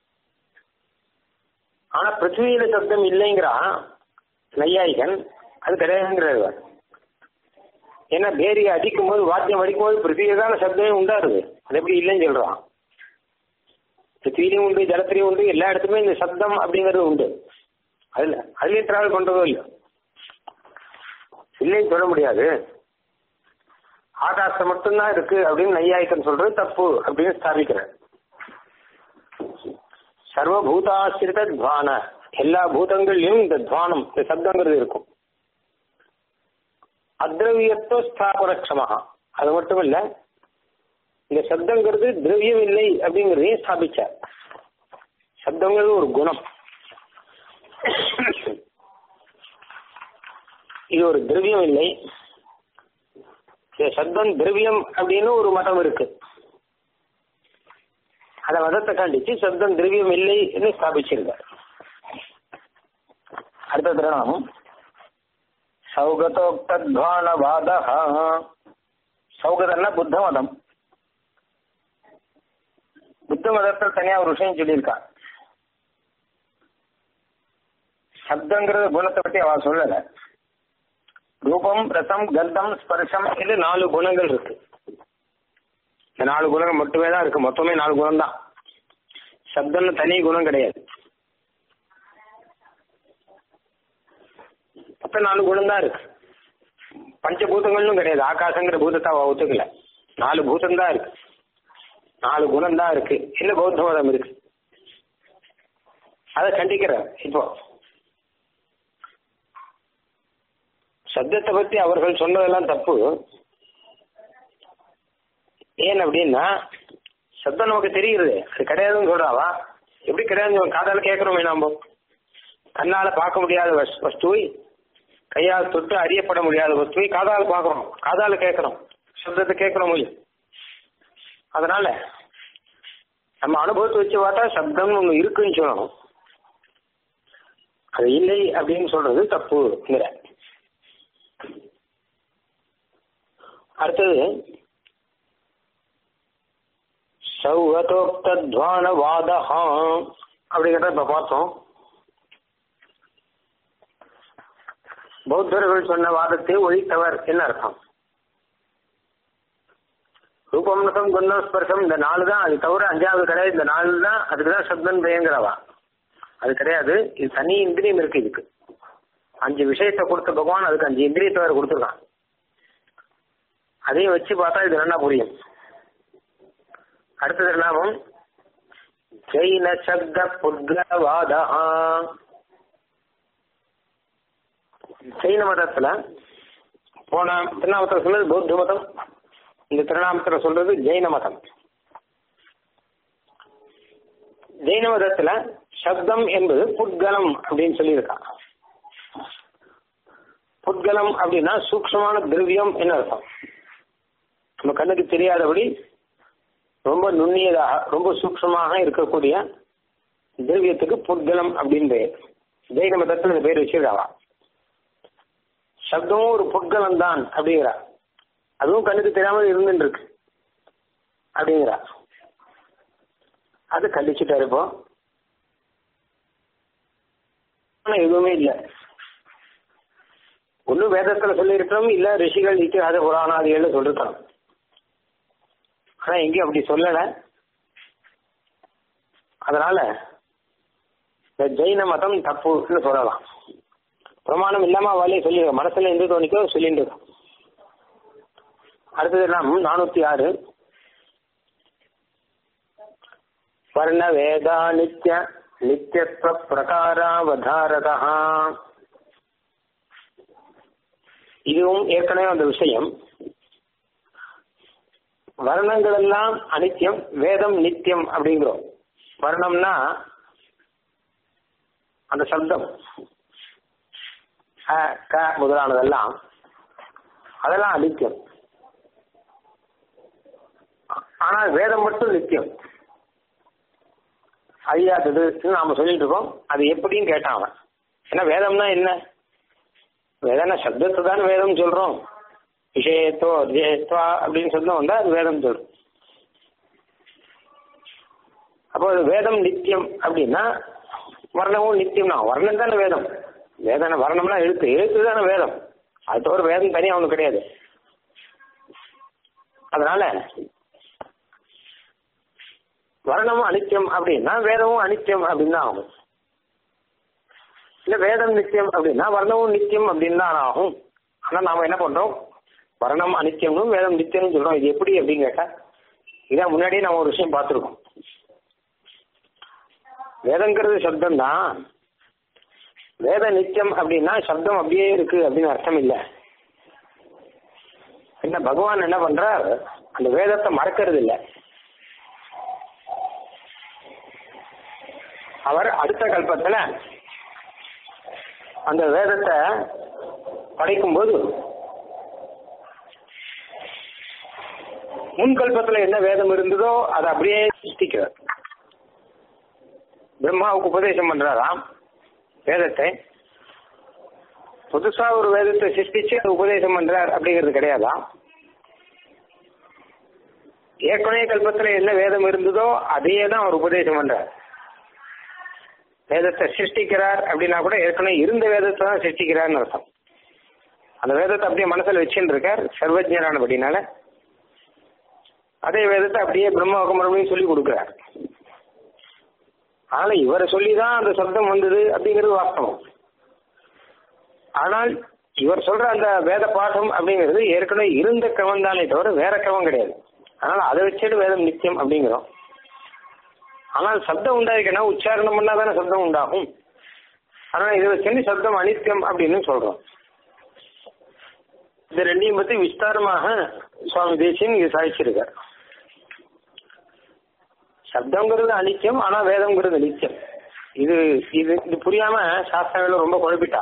ஆனா பிருத்திவியில சப்தம் இல்லைங்கிறான் நையாயிகன் அது கிடையாதுங்கிறார் ஏன்னா பேரியை அடிக்கும் போது வாத்தியம் அடிக்கும் போது பிருத்திவியதான சப்தமே உண்டாருது அது எப்படி இல்லைன்னு சொல்றான் பிருத்திவிலையும் உண்டு ஜலத்திலையும் உண்டு எல்லா இடத்துலையும் இந்த சப்தம் அப்படிங்கிறது உண்டு அதுல அதுலயும் டிராவல் பண்றதும் இல்லை இல்லைன்னு சொல்ல முடியாது ஆகாசம் மட்டும்தான் இருக்கு அப்படின்னு நையாயிக்கன் சொல்றது தப்பு அப்படின்னு ஸ்தாபிக்கிறேன் சர்வபூதாசிரித துவான எல்லா பூதங்கள்லயும் இந்த துவானம் இந்த சப்தங்கிறது இருக்கும் அத்ரவியத்துவ ஸ்தாபனக்ஷமா அது மட்டும் இல்ல இந்த சப்தங்கிறது திரவியம் இல்லை அப்படிங்கறதையும் ஸ்தாபிச்சார் சப்தங்கிறது ஒரு குணம் இது ஒரு திரவியம் இல்லை இந்த சப்தம் திரவியம் அப்படின்னு ஒரு மதம் இருக்கு அந்த மதத்தை கண்டிச்சு சப்தம் திரவியம் இல்லைன்னு ஸ்தாபிச்சிருக்கார் அடுத்த திரணம் சௌகதோக்தத்வானவாத சௌகதன்னா புத்த மதம் புத்த மதத்தில் தனியா ஒரு விஷயம் சொல்லியிருக்கா சப்தங்கிறது குணத்தை பத்தி அவ சொல்லல ரூபம் ரசம் கந்தம் ஸ்பர்ஷம் இது நாலு குணங்கள் இருக்கு இந்த நாலு குணங்கள் மட்டுமே தான் இருக்கு மொத்தமே நாலு குணம் தான் சப்தம்னு தனி குணம் கிடையாது மொத்தம் நாலு குணம் தான் இருக்கு பஞ்சபூதங்களும் கிடையாது ஆகாசங்கிற பூதத்தை அவ ஒத்துக்கல நாலு பூதம் தான் இருக்கு நாலு குணம் தான் இருக்கு இல்ல பௌத்த மதம் இருக்கு அதை கண்டிக்கிற இப்போ சப்தத்தை பத்தி அவர்கள் சொன்னதெல்லாம் தப்பு ஏன் அப்படின்னா சப்தம் நமக்கு தெரியுது அது கிடையாதுன்னு சொல்றாவா எப்படி கிடையாதுன்னு காதால கேட்கிறோமே நாம கண்ணால பார்க்க முடியாத வஸ்- வஸ்துவை கையால் தொட்டு அறியப்பட முடியாத வஸ்துவை காதால பார்க்கிறோம் காதால கேட்கிறோம் சப்தத்தை கேட்கிறோம் இல்லையா அதனால நம்ம அனுபவத்தை வச்சு பார்த்தா சப்தம்னு ஒண்ணு இருக்குன்னு சொல்லணும் அது இல்லை அப்படின்னு சொல்றது தப்புங்கிற அடுத்தது சௌகதோக்தத்வானவாதா அப்படிங்கிறத இப்ப பார்த்தோம் பௌத்தர்கள் சொன்ன வாதத்தை ஒழித்தவர் என்ன அர்த்தம் ரூபம் ரசம் குந்தம் ஸ்பர்சம் இந்த நாலு தான் அது தவிர அஞ்சாவது கிடையாது இந்த நாலு தான் அதுக்கு தான் சப்தம் பயங்கரவா அது கிடையாது இது தனி இந்திரியம் இருக்கு இதுக்கு அஞ்சு விஷயத்தை கொடுத்த பகவான் அதுக்கு அஞ்சு இந்திரியத்தை வேற கொடுத்துருக்கான் அதையும் வச்சு பார்த்தா இது நல்லா புரியும் அடுத்தது நாமம் ஜெயின சப்த புத்ரவாத ஜெயின மதத்துல போன திருநாமத்தில் சொன்னது பௌத்த மதம் இந்த திருநாமத்தில் சொல்றது ஜெயின மதம் ஜெயின மதத்துல சப்தம் என்பது புட்கலம் அப்படின்னு சொல்லியிருக்கான் புட்கலம் அப்படின்னா சூக்ஷ்மமான திரவியம் என்ன அர்த்தம் நம்ம கண்ணுக்கு தெரியாதபடி ரொம்ப நுண்ணியதாக ரொம்ப சூக்ஷ்மமாக இருக்கக்கூடிய திரவியத்துக்கு புட்கலம் அப்படின்னு பெயர் ஜெயின மதத்தில் இந்த பேர் வச்சிருக்காவா சப்தமும் ஒரு புட்கலம் தான் அப்படிங்கிறா அதுவும் கண்ணுக்கு தெரியாமல் இருந்துட்டு இருக்கு அப்படிங்கிறா அது கண்டிச்சுட்டாரு இப்போ ஆனா எதுவுமே இல்லை ஒன்னும் வேதத்துல சொல்லியிருக்கிறோம் இல்ல ரிஷிகள் இத்திஹாத புராணாதிகள் சொல்லிருக்கோம் ஆனா எங்கேயும் அப்படி சொல்லல அதனால இந்த ஜெயின மதம் தப்புன்னு சொல்லலாம் பிரமாணம் இல்லாம அவளே சொல்லிருக்க மனசுல எந்த தோணிக்கோ சொல்லிட்டு இருக்கோம் அடுத்தது நாம் நானூத்தி ஆறு வர்ண வேதா நித்ய நித்தியத்துவ பிரகாராவதாரதா இதுவும் ஏற்கனவே அந்த விஷயம் வர்ணங்கள் எல்லாம் அனித்தியம் வேதம் நித்தியம் அப்படிங்கிறோம் வர்ணம்னா அந்த சப்தம் அ க முதலானதெல்லாம் அதெல்லாம் அனித்தியம் ஆனால் வேதம் மட்டும் நித்தியம் அழியாததுன்னு நாம சொல்லிட்டு இருக்கோம் அது எப்படின்னு கேட்டான் அவன் ஏன்னா வேதம்னா என்ன வேதம்னா சப்தத்தை தான் வேதம் சொல்றோம் விஷயத்தோ அத்தியயத்வா அப்படின்னு சொல்ல வந்தா அது வேதம் சொல்றோம் அப்போ அது வேதம் நித்தியம் அப்படின்னா வர்ணமும் நித்தியம் தான் வர்ணம் தானே வேதம் வேதம் வர்ணம்னா எழுத்து எழுத்து தானே வேதம் அது தவிர வேதம் தனியாக ஒன்றும் கிடையாது அதனால வர்ணமும் அனித்தியம் அப்படின்னா வேதமும் அனித்தியம் அப்படின்னு தான் ஆகும் இல்ல வேதம் நித்தியம் அப்படின்னா வர்ணமும் நித்தியம் அப்படின்னு தான் ஆகும் ஆனா நாம என்ன பண்றோம் வர்ணம் அனித்தியம்னு வேதம் நித்தியம்னு சொல்றோம் இது எப்படி அப்படின்னு கேட்டா இதான் முன்னாடியே நம்ம ஒரு விஷயம் பார்த்துருக்கோம் வேதங்கிறது சப்தம் தான் வேத நித்தியம் அப்படின்னா சப்தம் அப்படியே இருக்கு அப்படின்னு அர்த்தம் இல்லை என்ன பகவான் என்ன பண்றார் அந்த வேதத்தை மறக்கிறது இல்லை அவர் அடுத்த கல்பத்துல அந்த வேதத்தை படைக்கும்போது முன்கல்பத்துல என்ன வேதம் இருந்ததோ அதை அப்படியே சிருஷ்டிக்கிறார் பிரம்மாவுக்கு உபதேசம் பண்றாராம் வேதத்தை புதுசா ஒரு வேதத்தை சிருஷ்டிச்சு அது உபதேசம் பண்றார் அப்படிங்கிறது கிடையாதாம் ஏற்கனவே கல்பத்துல என்ன வேதம் இருந்ததோ அதையே தான் அவர் உபதேசம் பண்றார் வேதத்தை சிருஷ்டிக்கிறார் அப்படின்னா கூட ஏற்கனவே இருந்த வேதத்தை தான் சிருஷ்டிக்கிறார்னு அர்த்தம் அந்த வேதத்தை அப்படியே மனசுல வச்சுட்டு இருக்கார் சர்வஜரானபடினால அதே வேதத்தை அப்படியே பிரம்மாவுக்கு மறுபடியும் சொல்லி கொடுக்கிறார் அதனால இவரை சொல்லி தான் அந்த சப்தம் வந்தது அப்படிங்கிறது வாஸ்தவம் ஆனால் இவர் சொல்ற அந்த வேத பாடம் அப்படிங்கிறது ஏற்கனவே இருந்த கிரமம் தானே தவிர வேற கிரமம் கிடையாது அதனால அதை வச்சுட்டு வேதம் நித்தியம் அப்படிங்கிறோம் ஆனால் சப்தம் உண்டாயிருக்கனா உச்சாரணம் பண்ணா தானே சப்தம் உண்டாகும் அதனால இதை வச்சு சப்தம் அனித்தியம் அப்படின்னு சொல்றோம் இது ரெண்டையும் பத்தி விஸ்தாரமாக சுவாமி தேசியன் இது சாதிச்சிருக்கார் சப்தங்கிறது அனித்தியம் ஆனா வேதம்ங்கிறது நித்தியம் இது இது இது புரியாம சாஸ்திரங்கள் ரொம்ப குழப்பிட்டா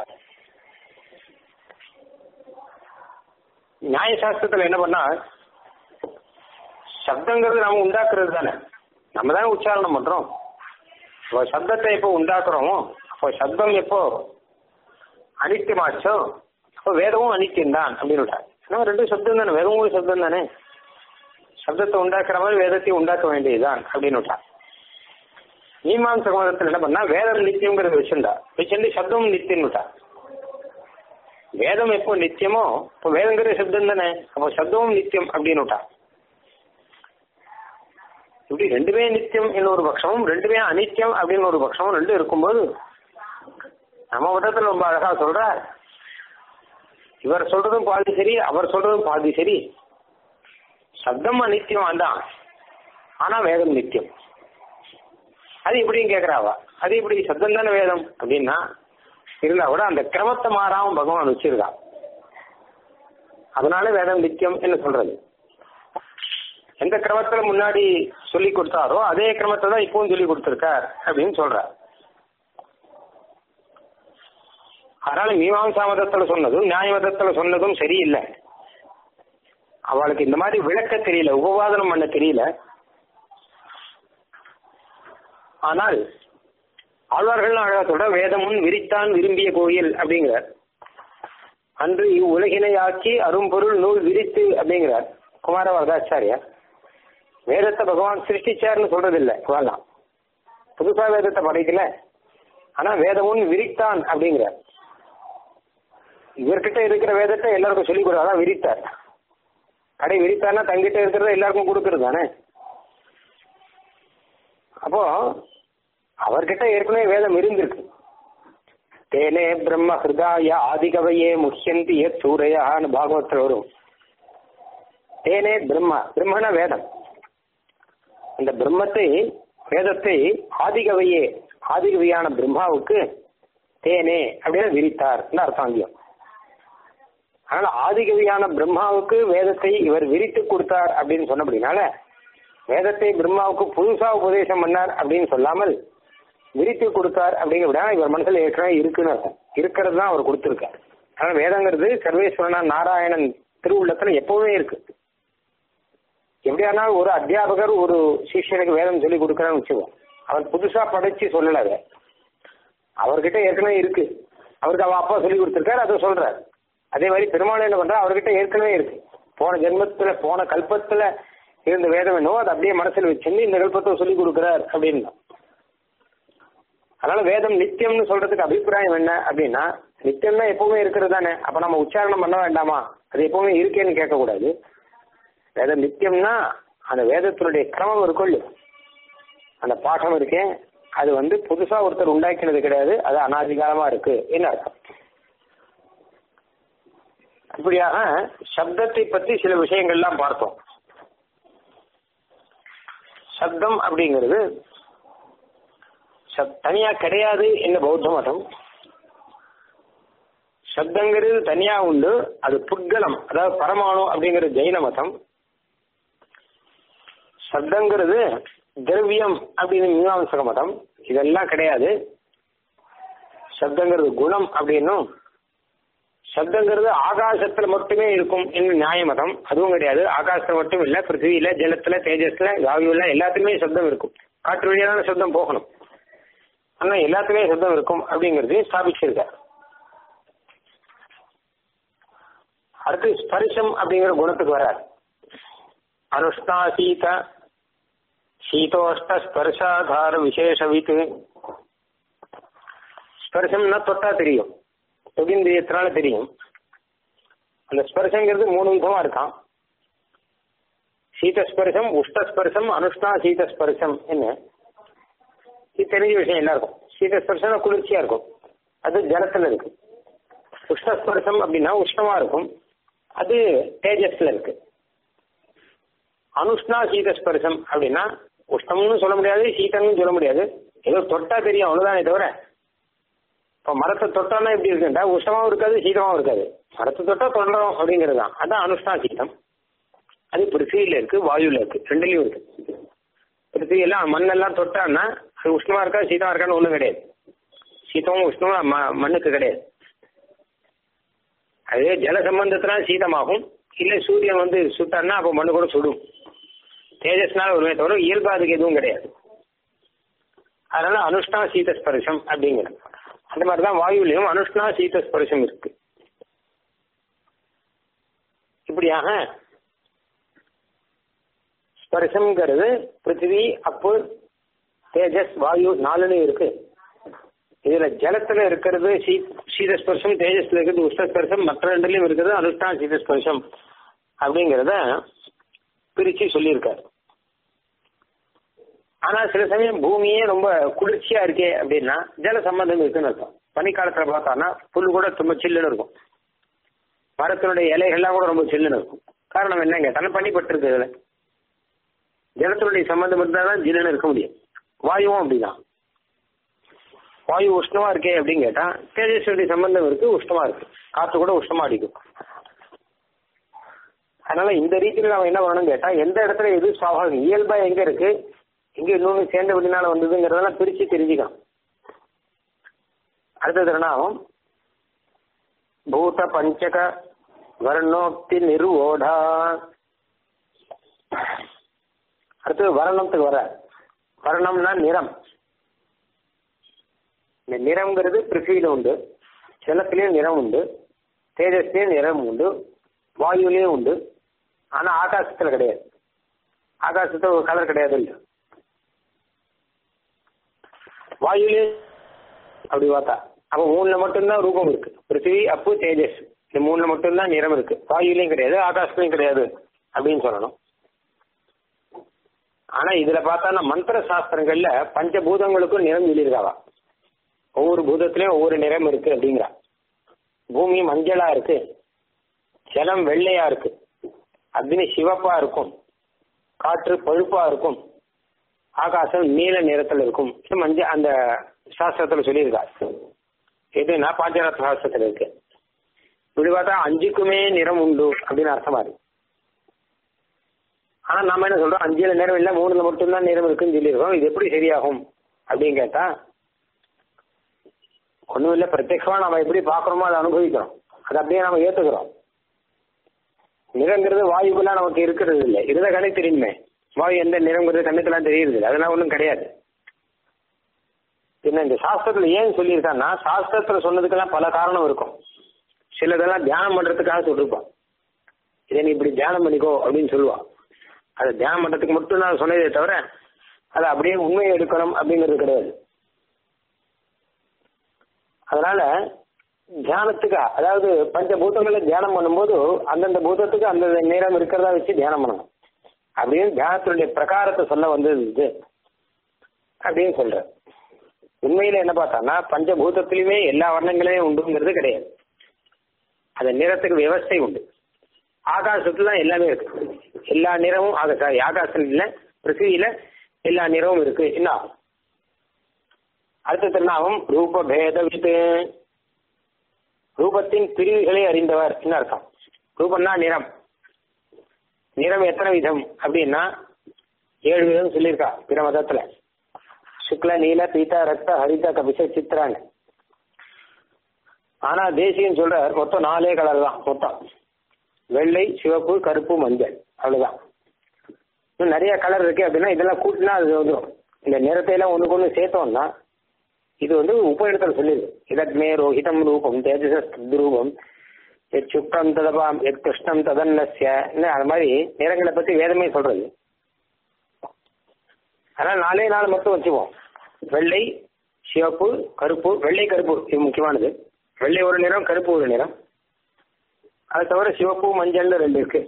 நியாய சாஸ்திரத்துல என்ன பண்ணா சப்தங்கிறது நாம உண்டாக்குறது தானே நம்ம தானே உச்சாரணம் பண்றோம் இப்போ சப்தத்தை எப்போ உண்டாக்குறோமோ அப்போ சப்தம் எப்போ அனித்தியமாச்சோ அப்போ வேதமும் அனித்தியம் தான் அப்படின்னு ஏன்னா ரெண்டும் சப்தம் தானே வேதமும் ஒரு சப்தம் தானே சப்தத்தை உண்டாக்குற மாதிரி வேதத்தையும் உண்டாக்க வேண்டியதுதான் அப்படின்னு விட்டா மீமாம்ச மதத்தில் என்ன பண்ணா வேதம் நித்தியம்ங்கிறது வச்சிருந்தா வச்சிருந்து சப்தமும் நித்தியம் விட்டா வேதம் எப்போ நித்தியமோ இப்போ வேதங்கிறது சப்தம் தானே அப்போ சப்தமும் நித்தியம் அப்படின்னு விட்டா இப்படி ரெண்டுமே நித்தியம் என்ன ஒரு பட்சமும் ரெண்டுமே அனித்தியம் அப்படின்னு ஒரு பட்சமும் ரெண்டும் இருக்கும்போது நம்ம மதத்தில் ரொம்ப அழகா சொல்றார் இவர் சொல்றதும் பாதி சரி அவர் சொல்றதும் பாதி சரி சப்தம் அநித்தியம் தான் ஆனா வேதம் நித்தியம் அது எப்படின்னு கேக்குறாவா அது எப்படி சப்தம் தானே வேதம் அப்படின்னா இருந்தா கூட அந்த கிரமத்தை மாறாம பகவான் வச்சிருக்கான் அதனால வேதம் நித்தியம் என்ன சொல்றது எந்த கிரமத்துல முன்னாடி சொல்லி கொடுத்தாரோ அதே கிரமத்தை தான் இப்பவும் சொல்லி கொடுத்திருக்கார் அப்படின்னு சொல்றார் அதனால மீமாம்சா மதத்துல சொன்னதும் நியாய மதத்துல சொன்னதும் சரியில்லை அவளுக்கு இந்த மாதிரி விளக்க தெரியல உபவாதனம் பண்ண தெரியல ஆனால் ஆழ்வார்கள் அழகா சொல்ற வேதமுன் விரித்தான் விரும்பிய கோயில் அப்படிங்கிறார் அன்று இவ்வுலகினை ஆக்கி அரும்பொருள் நூல் விரித்து அப்படிங்கிறார் குமார வரதாச்சாரியார் வேதத்தை பகவான் சிருஷ்டிச்சார்னு சொல்றது இல்லை வரலாம் புதுசா வேதத்தை படைக்கல ஆனா வேதமுன் விரித்தான் அப்படிங்கிறார் இவர்கிட்ட இருக்கிற வேதத்தை எல்லாருக்கும் சொல்லிக் கொடுத்தாதான் விரித்தார் கடை விரித்தானா தங்கிட்ட இருக்கிறத எல்லாருக்கும் கொடுக்கறது தானே அப்போ அவர்கிட்ட ஏற்கனவே வேதம் இருந்திருக்கு தேனே பிரம்ம ஹிருதாய ஆதிகவையே முக்கியந்தி ஏ சூரையான்னு பாகவத்தில் வரும் தேனே பிரம்மா பிரம்மன வேதம் அந்த பிரம்மத்தை வேதத்தை ஆதிகவையே ஆதிகவியான பிரம்மாவுக்கு தேனே அப்படின்னு விரித்தார் அர்த்தம் அங்கேயும் அதனால ஆதிகவியான பிரம்மாவுக்கு வேதத்தை இவர் விரித்து கொடுத்தார் அப்படின்னு சொன்னபடினால வேதத்தை பிரம்மாவுக்கு புதுசா உபதேசம் பண்ணார் அப்படின்னு சொல்லாமல் விரித்து கொடுத்தார் அப்படிங்கிறத இவர் மனசுல ஏற்கனவே இருக்குன்னு அர்த்தம் இருக்கிறது தான் அவர் கொடுத்திருக்கார் அதனால வேதங்கிறது சர்வேஸ்வரனா நாராயணன் திருவுள்ளத்துல எப்பவுமே இருக்கு எப்படியானா ஒரு அத்தியாபகர் ஒரு சிஷ்யனுக்கு வேதம் சொல்லி கொடுக்கறான்னு வச்சுக்கோம் அவர் புதுசா படைச்சு சொல்லல அதை அவர்கிட்ட ஏற்கனவே இருக்கு அவருக்கு அவ அப்பா சொல்லி கொடுத்திருக்காரு அதை சொல்றாரு அதே மாதிரி பெருமாள் என்ன பண்றா அவர்கிட்ட ஏற்கனவே இருக்கு போன ஜென்மத்துல போன கல்பத்துல இருந்த வேதம் என்னவோ அதை அப்படியே மனசுல வச்சிருந்து இந்த கல்பத்தை சொல்லி கொடுக்கிறார் அப்படின்னு அதனால வேதம் நித்தியம்னு சொல்றதுக்கு அபிப்பிராயம் என்ன அப்படின்னா நித்தியம்னா எப்பவுமே இருக்கிறது தானே அப்ப நம்ம உச்சாரணம் பண்ண வேண்டாமா அது எப்பவுமே இருக்கேன்னு கேட்கக்கூடாது வேதம் நித்தியம்னா அந்த வேதத்தினுடைய கிரமம் இருக்கும் அந்த பாடம் இருக்கேன் அது வந்து புதுசா ஒருத்தர் உண்டாக்கினது கிடையாது அது அனாதிகாலமா இருக்கு என்ன அர்த்தம் இப்படியாக சப்தத்தை பத்தி சில விஷயங்கள்லாம் பார்த்தோம் சப்தம் அப்படிங்கிறது தனியா கிடையாது என்ன பௌத்த மதம் சப்தங்கிறது தனியா உண்டு அது புட்கலம் அதாவது பரமாணு அப்படிங்கிற ஜெயின மதம் சப்தங்கிறது திரவியம் அப்படின்னு மீமாம்சக மதம் இதெல்லாம் கிடையாது சப்தங்கிறது குணம் அப்படின்னும் சப்தங்கிறது ஆகாசத்துல மட்டுமே இருக்கும் என்று நியாய மதம் அதுவும் கிடையாது ஆகாசத்துல மட்டும் இல்ல பிருத்திவியில ஜலத்துல தேஜஸ்ல வாயுல எல்லாத்துலயுமே சப்தம் இருக்கும் காற்று வழியான சப்தம் போகணும் ஆனா எல்லாத்துலயும் சப்தம் இருக்கும் அப்படிங்கறதையும் ஸ்தாபிச்சிருக்கார் அடுத்து ஸ்பரிசம் அப்படிங்கிற குணத்துக்கு வரார் அனுஷ்ணா சீத சீதோஷ்ட ஸ்பர்ஷாதார விசேஷவித்து ஸ்பர்சம்னா தொட்டா தெரியும் தொகிந்திரியத்தினால தெரியும் அந்த ஸ்பர்சங்கிறது மூணு விதமா இருக்கான் சீதஸ்பர்சம் உஷ்டஸ்பர்சம் அனுஷ்ணா சீதஸ்பர்சம் என்ன இது தெரிஞ்ச விஷயம் எல்லாருக்கும் சீதஸ்பர்சம் குளிர்ச்சியா இருக்கும் அது ஜலத்துல இருக்கு உஷ்ணஸ்பர்சம் அப்படின்னா உஷ்ணமா இருக்கும் அது தேஜஸ்ல இருக்கு அனுஷ்ணா சீதஸ்பர்சம் அப்படின்னா உஷ்ணம்னு சொல்ல முடியாது சீதம்னு சொல்ல முடியாது ஏதோ தொட்டா தெரியும் அவ்வளவுதானே தவிர இப்போ மரத்தை தொட்டானா எப்படி இருக்குண்டா உஷ்ணமாவும் இருக்காது சீதமாவும் இருக்காது மரத்தை தொட்டா தொடுறோம் அப்படிங்கிறது தான் அதான் அனுஷ்ணா சீதம் அது பிருத்திவியில இருக்கு வாயுல இருக்கு ரெண்டுலயும் இருக்கு பிருத்திவியெல்லாம் மண்ணெல்லாம் தொட்டான்னா அது உஷ்ணமா இருக்கா சீதமா இருக்கான்னு ஒண்ணும் கிடையாது சீதமும் உஷ்ணமும் ம- மண்ணுக்கு கிடையாது அதே ஜல சம்பந்தத்தினால சீதமாகும் இல்ல சூரியன் வந்து சுட்டான்னா அப்போ மண்ணு கூட சுடும் தேஜஸ்னால ஒருமே தவிர இயல்பா அதுக்கு எதுவும் கிடையாது அதனால அனுஷ்ணா சீத ஸ்பர்சம் அப்படிங்கிறது அந்த மாதிரிதான் வாயுலையும் அனுஷ்ணா சீத ஸ்பர்சம் இருக்கு இப்படியாக ஸ்பர்சம்ங்கிறது பிருத்திவி அப்பு தேஜஸ் வாயு நாலுலையும் இருக்கு இதுல ஜலத்துல இருக்கிறது சீ- சீதஸ்பர்சம் தேஜஸ்ல இருக்கிறது உஷ்ணஸ்பர்சம் மற்ற ரெண்டுலயும் இருக்கிறது அனுஷ்டா சீதஸ்பர்சம் அப்படிங்கிறத பிரிச்சு சொல்லியிருக்காரு ஆனா சில சமயம் பூமியே ரொம்ப குளிர்ச்சியா இருக்கே அப்படின்னா ஜல சம்பந்தம் இருக்குன்னு அர்த்தம் பனிக்காலத்துல பார்த்தான்னா புல் கூட ரொம்ப சில்லுன்னு இருக்கும் மரத்தினுடைய இலைகள்லாம் கூட ரொம்ப சில்லுன்னு இருக்கும் காரணம் என்ன கேட்டாலும் பனிப்பட்டிருக்கு இதுல ஜலத்தினுடைய சம்பந்தம் இருந்தால் தான் ஜில்லுன்னு இருக்க முடியும் வாயுவும் அப்படிதான் வாயு உஷ்ணமா இருக்கே அப்படின்னு கேட்டா தேஜஸ்வனுடைய சம்பந்தம் இருக்கு உஷ்ணமா இருக்கு காத்து கூட உஷ்ணமா அடிக்கும் அதனால இந்த ரீதியில நம்ம என்ன பண்ணணும் கேட்டா எந்த இடத்துல எது சுவாபாவிகம் இயல்பா எங்க இருக்கு எங்க இன்னொன்னு சேர்ந்த வெளினால வந்ததுங்கிறதெல்லாம் பிரிச்சு தெரிஞ்சுக்கலாம் அடுத்த திருநாமம் பூத பஞ்சக வர்ணோக்தி நிருவோடா அடுத்தது வர்ணத்துக்கு வர வர்ணம்னா நிறம் இந்த நிறம்ங்கிறது பிருத்திவியில உண்டு ஜலத்திலேயும் நிறம் உண்டு தேஜஸ்லயும் நிறம் உண்டு வாயுலயும் உண்டு ஆனா ஆகாசத்துல கிடையாது ஆகாசத்துல ஒரு கலர் கிடையாது இல்ல வாயுலயே அப்படி பார்த்தா அப்ப மூணுல மட்டும்தான் ரூபம் இருக்கு பிருத்திவி அப்பு தேஜஸ் இந்த மூணுல மட்டும்தான் நிறம் இருக்கு வாயுலயும் கிடையாது ஆகாசத்துலயும் கிடையாது அப்படின்னு சொல்லணும் ஆனா இதுல பார்த்தா மந்திர சாஸ்திரங்கள்ல பஞ்சபூதங்களுக்கும் நிறம் சொல்லியிருக்காவா ஒவ்வொரு பூதத்திலயும் ஒவ்வொரு நிறம் இருக்கு அப்படிங்கிறா பூமி மஞ்சளா இருக்கு ஜலம் வெள்ளையா இருக்கு அக்னி சிவப்பா இருக்கும் காற்று பழுப்பா இருக்கும் ஆகாசம் நீல நிறத்தில் இருக்கும் மஞ்ச அந்த சாஸ்திரத்துல சொல்லியிருக்கார் எதுனா பாஞ்சரத்ன சாஸ்திரத்துல இருக்கு இப்படி பார்த்தா அஞ்சுக்குமே நிறம் உண்டு அப்படின்னு அர்த்தமா இருக்கு ஆனா நாம என்ன சொல்றோம் அஞ்சுல நிறம் இல்லை மூணுல மட்டும்தான் நிறம் இருக்குன்னு சொல்லியிருக்கோம் இது எப்படி சரியாகும் அப்படின்னு கேட்டா ஒண்ணும் இல்லை பிரத்யட்சமா நம்ம எப்படி பாக்குறோமோ அதை அனுபவிக்கிறோம் அதை அப்படியே நம்ம ஏத்துக்கிறோம் நிறங்கிறது வாயுக்குலாம் நமக்கு இருக்கிறது இல்லை இருந்த கணக்கு தெரியுமே வாயு எந்த நிறங்கிறது கண்ணுக்கெல்லாம் தெரியுது இல்லை அதெல்லாம் ஒன்றும் கிடையாது பின்ன இந்த சாஸ்திரத்துல ஏன் சொல்லியிருக்கான்னா சாஸ்திரத்துல சொன்னதுக்கெல்லாம் பல காரணம் இருக்கும் சிலதெல்லாம் தியானம் பண்றதுக்காக சொல்லிருப்பான் இதை நீ இப்படி தியானம் பண்ணிக்கோ அப்படின்னு சொல்லுவான் அதை தியானம் பண்றதுக்கு மட்டும் நான் சொன்னதே தவிர அதை அப்படியே உண்மையை எடுக்கணும் அப்படிங்கிறது கிடையாது அதனால தியானத்துக்கு அதாவது பஞ்சபூதங்களை தியானம் பண்ணும்போது அந்தந்த பூதத்துக்கு அந்தந்த நேரம் இருக்கிறதா வச்சு தியானம் பண்ணணும் அப்படின்னு தியானத்தினுடைய பிரகாரத்தை சொல்ல வந்தது இது அப்படின்னு சொல்ற உண்மையில என்ன பார்த்தான்னா பஞ்சபூதத்திலுமே எல்லா வர்ணங்களையும் உண்டுங்கிறது கிடையாது அந்த நிறத்துக்கு விவஸ்தை உண்டு ஆகாசத்துல தான் எல்லாமே இருக்கு எல்லா நிறமும் ஆகாச ஆகாசம் இல்ல பிருத்திவியில எல்லா நிறமும் இருக்கு என்ன ஆகும் அடுத்த திருநாமம் ரூப பேதவித்து ரூபத்தின் பிரிவுகளை அறிந்தவர் என்ன அர்த்தம் ரூபம்னா நிறம் நிறம் எத்தனை விதம் அப்படின்னா ஏழு விதம் சொல்லியிருக்கா பிற மதத்துல சுக்ல நீல பீதா ரத்த ஹரித கபிச சித்திரான்னு ஆனா தேசியம் சொல்ற மொத்தம் நாலே கலர் தான் மொத்தம் வெள்ளை சிவப்பு கருப்பு மஞ்சள் அவ்வளவுதான் இன்னும் நிறைய கலர் இருக்கு அப்படின்னா இதெல்லாம் கூட்டினா அது வந்துடும் இந்த நிறத்தை எல்லாம் ஒண்ணுக்கு ஒண்ணு சேர்த்தோம்னா இது வந்து உபநிடத்தில் சொல்லிது இதக்மே ரோஹிதம் ரூபம் தேஜஸ் ரூபம் எத் சுக்ரம் ததபாம் எத் கிருஷ்ணம் ததன்னஸ்ய அது மாதிரி நிறங்களை பத்தி வேதமே சொல்றது அதனால நாலே நாள் மட்டும் வச்சுப்போம் வெள்ளை சிவப்பு கருப்பு வெள்ளை கருப்பு இது முக்கியமானது வெள்ளை ஒரு நிறம் கருப்பு ஒரு நிறம் அது தவிர சிவப்பு மஞ்சள்னு ரெண்டு இருக்கு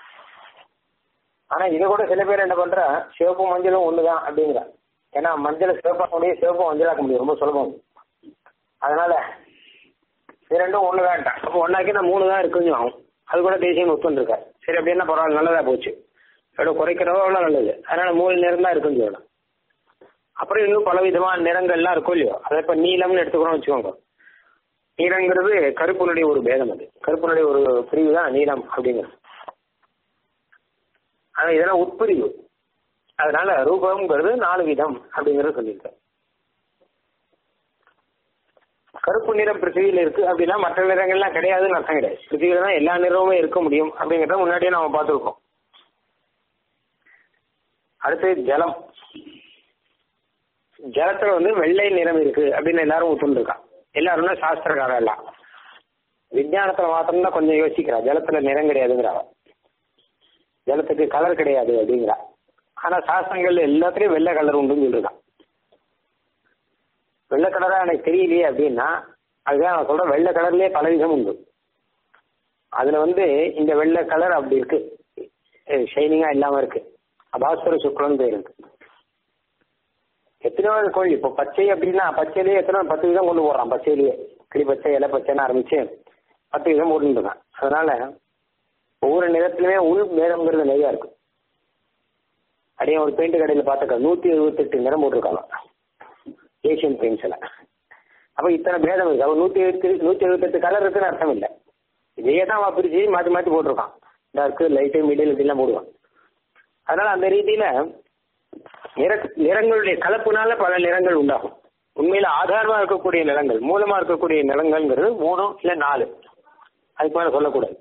ஆனா இது கூட சில பேர் என்ன பண்றா சிவப்பு மஞ்சளும் ஒண்ணுதான் அப்படிங்கிறா ஏன்னா மஞ்சளை சிவப்பாக்க முடியும் சிவப்பு மஞ்சளாக்க முடியும் ரொம்ப சுலபம் அதனால இது ரெண்டும் ஒண்ணு வேண்டாம் அப்போ ஒன்னாக்கி நான் மூணு தான் இருக்குன்னு ஆகும் அது கூட தேசியம் ஒத்துருக்கா சரி அப்படின்னா பரவாயில்ல நல்லதா போச்சு எவ்வளோ குறைக்கிறதோ அவ்வளோ நல்லது அதனால மூணு நிறம் தான் இருக்குன்னு சொல்லலாம் அப்புறம் இன்னும் பல விதமான நிறங்கள்லாம் இருக்கும் இல்லையோ அதை இப்போ நீலம்னு எடுத்துக்கிறோம் வச்சுக்கோங்க நீலங்கிறது கருப்புனுடைய ஒரு பேதம் அது கருப்புனுடைய ஒரு பிரிவு தான் நீலம் அப்படிங்கிறது ஆனா இதெல்லாம் உட்பிரிவு அதனால ரூபம்ங்கிறது நாலு விதம் அப்படிங்கறது சொல்லியிருக்கேன் கருப்பு நிறம் பிருத்திவியில இருக்கு அப்படின்னா மற்ற நிறங்கள்லாம் கிடையாதுன்னு அர்த்தம் கிடையாது பிருத்திவியில தான் எல்லா நிறமுமே இருக்க முடியும் அப்படிங்கிறத முன்னாடியே நாம பார்த்துருக்கோம் அடுத்து ஜலம் ஜலத்துல வந்து வெள்ளை நிறம் இருக்கு அப்படின்னு எல்லாரும் ஒத்துருக்கான் எல்லாருமே சாஸ்திரக்காரன் எல்லாம் விஞ்ஞானத்துல மாத்திரம்தான் கொஞ்சம் யோசிக்கிறா ஜலத்துல நிறம் கிடையாதுங்கிறா ஜலத்துக்கு கலர் கிடையாது அப்படிங்கிறா ஆனா சாஸ்திரங்கள்ல எல்லாத்துலயும் வெள்ளை கலர் உண்டுன்னு சொல்லிருக்கான் வெள்ளை கலரா எனக்கு தெரியலையே அப்படின்னா அதுதான் நான் சொல்றேன் வெள்ளை கலர்லயே பல விதம் உண்டு அதுல வந்து இந்த வெள்ளை கலர் அப்படி இருக்கு ஷைனிங்கா இல்லாம இருக்கு அபாஸ்வர சுக்ரன் பேர் இருக்கு எத்தனையோ கோழி இப்போ பச்சை அப்படின்னா பச்சையிலேயே எத்தனை பத்து விதம் கொண்டு போடுறான் பச்சையிலேயே கிளி பச்சை இலை பச்சைன்னு ஆரம்பிச்சு பத்து விதம் போட்டுருக்கான் அதனால ஒவ்வொரு நிறத்துலயுமே உள் மேகம்ங்கிறது நிறையா இருக்கு அப்படியே ஒரு பெயிண்ட் கடையில் பார்த்துக்க நூத்தி எழுபத்தெட்டு நிறம் போட்டிருக்காங்க ஏசியன் பெயிண்ட்ஸ்ல அப்ப இத்தனை பேதம் இருக்கு அவன் நூத்தி எழுபத்தி நூத்தி எழுபத்தெட்டு கலர் இருக்குன்னு அர்த்தம் இல்லை இதையே தான் அவன் பிரிச்சு மாத்தி மாத்தி போட்டிருக்கான் டார்க்கு லைட்டு மிடில் இப்படிலாம் போடுவான் அதனால அந்த ரீதியில நிற நிறங்களுடைய கலப்புனால பல நிறங்கள் உண்டாகும் உண்மையில ஆதாரமா இருக்கக்கூடிய நிலங்கள் மூலமா இருக்கக்கூடிய நிலங்கள்ங்கிறது மூணு இல்ல நாலு அதுக்கு மேல சொல்லக்கூடாது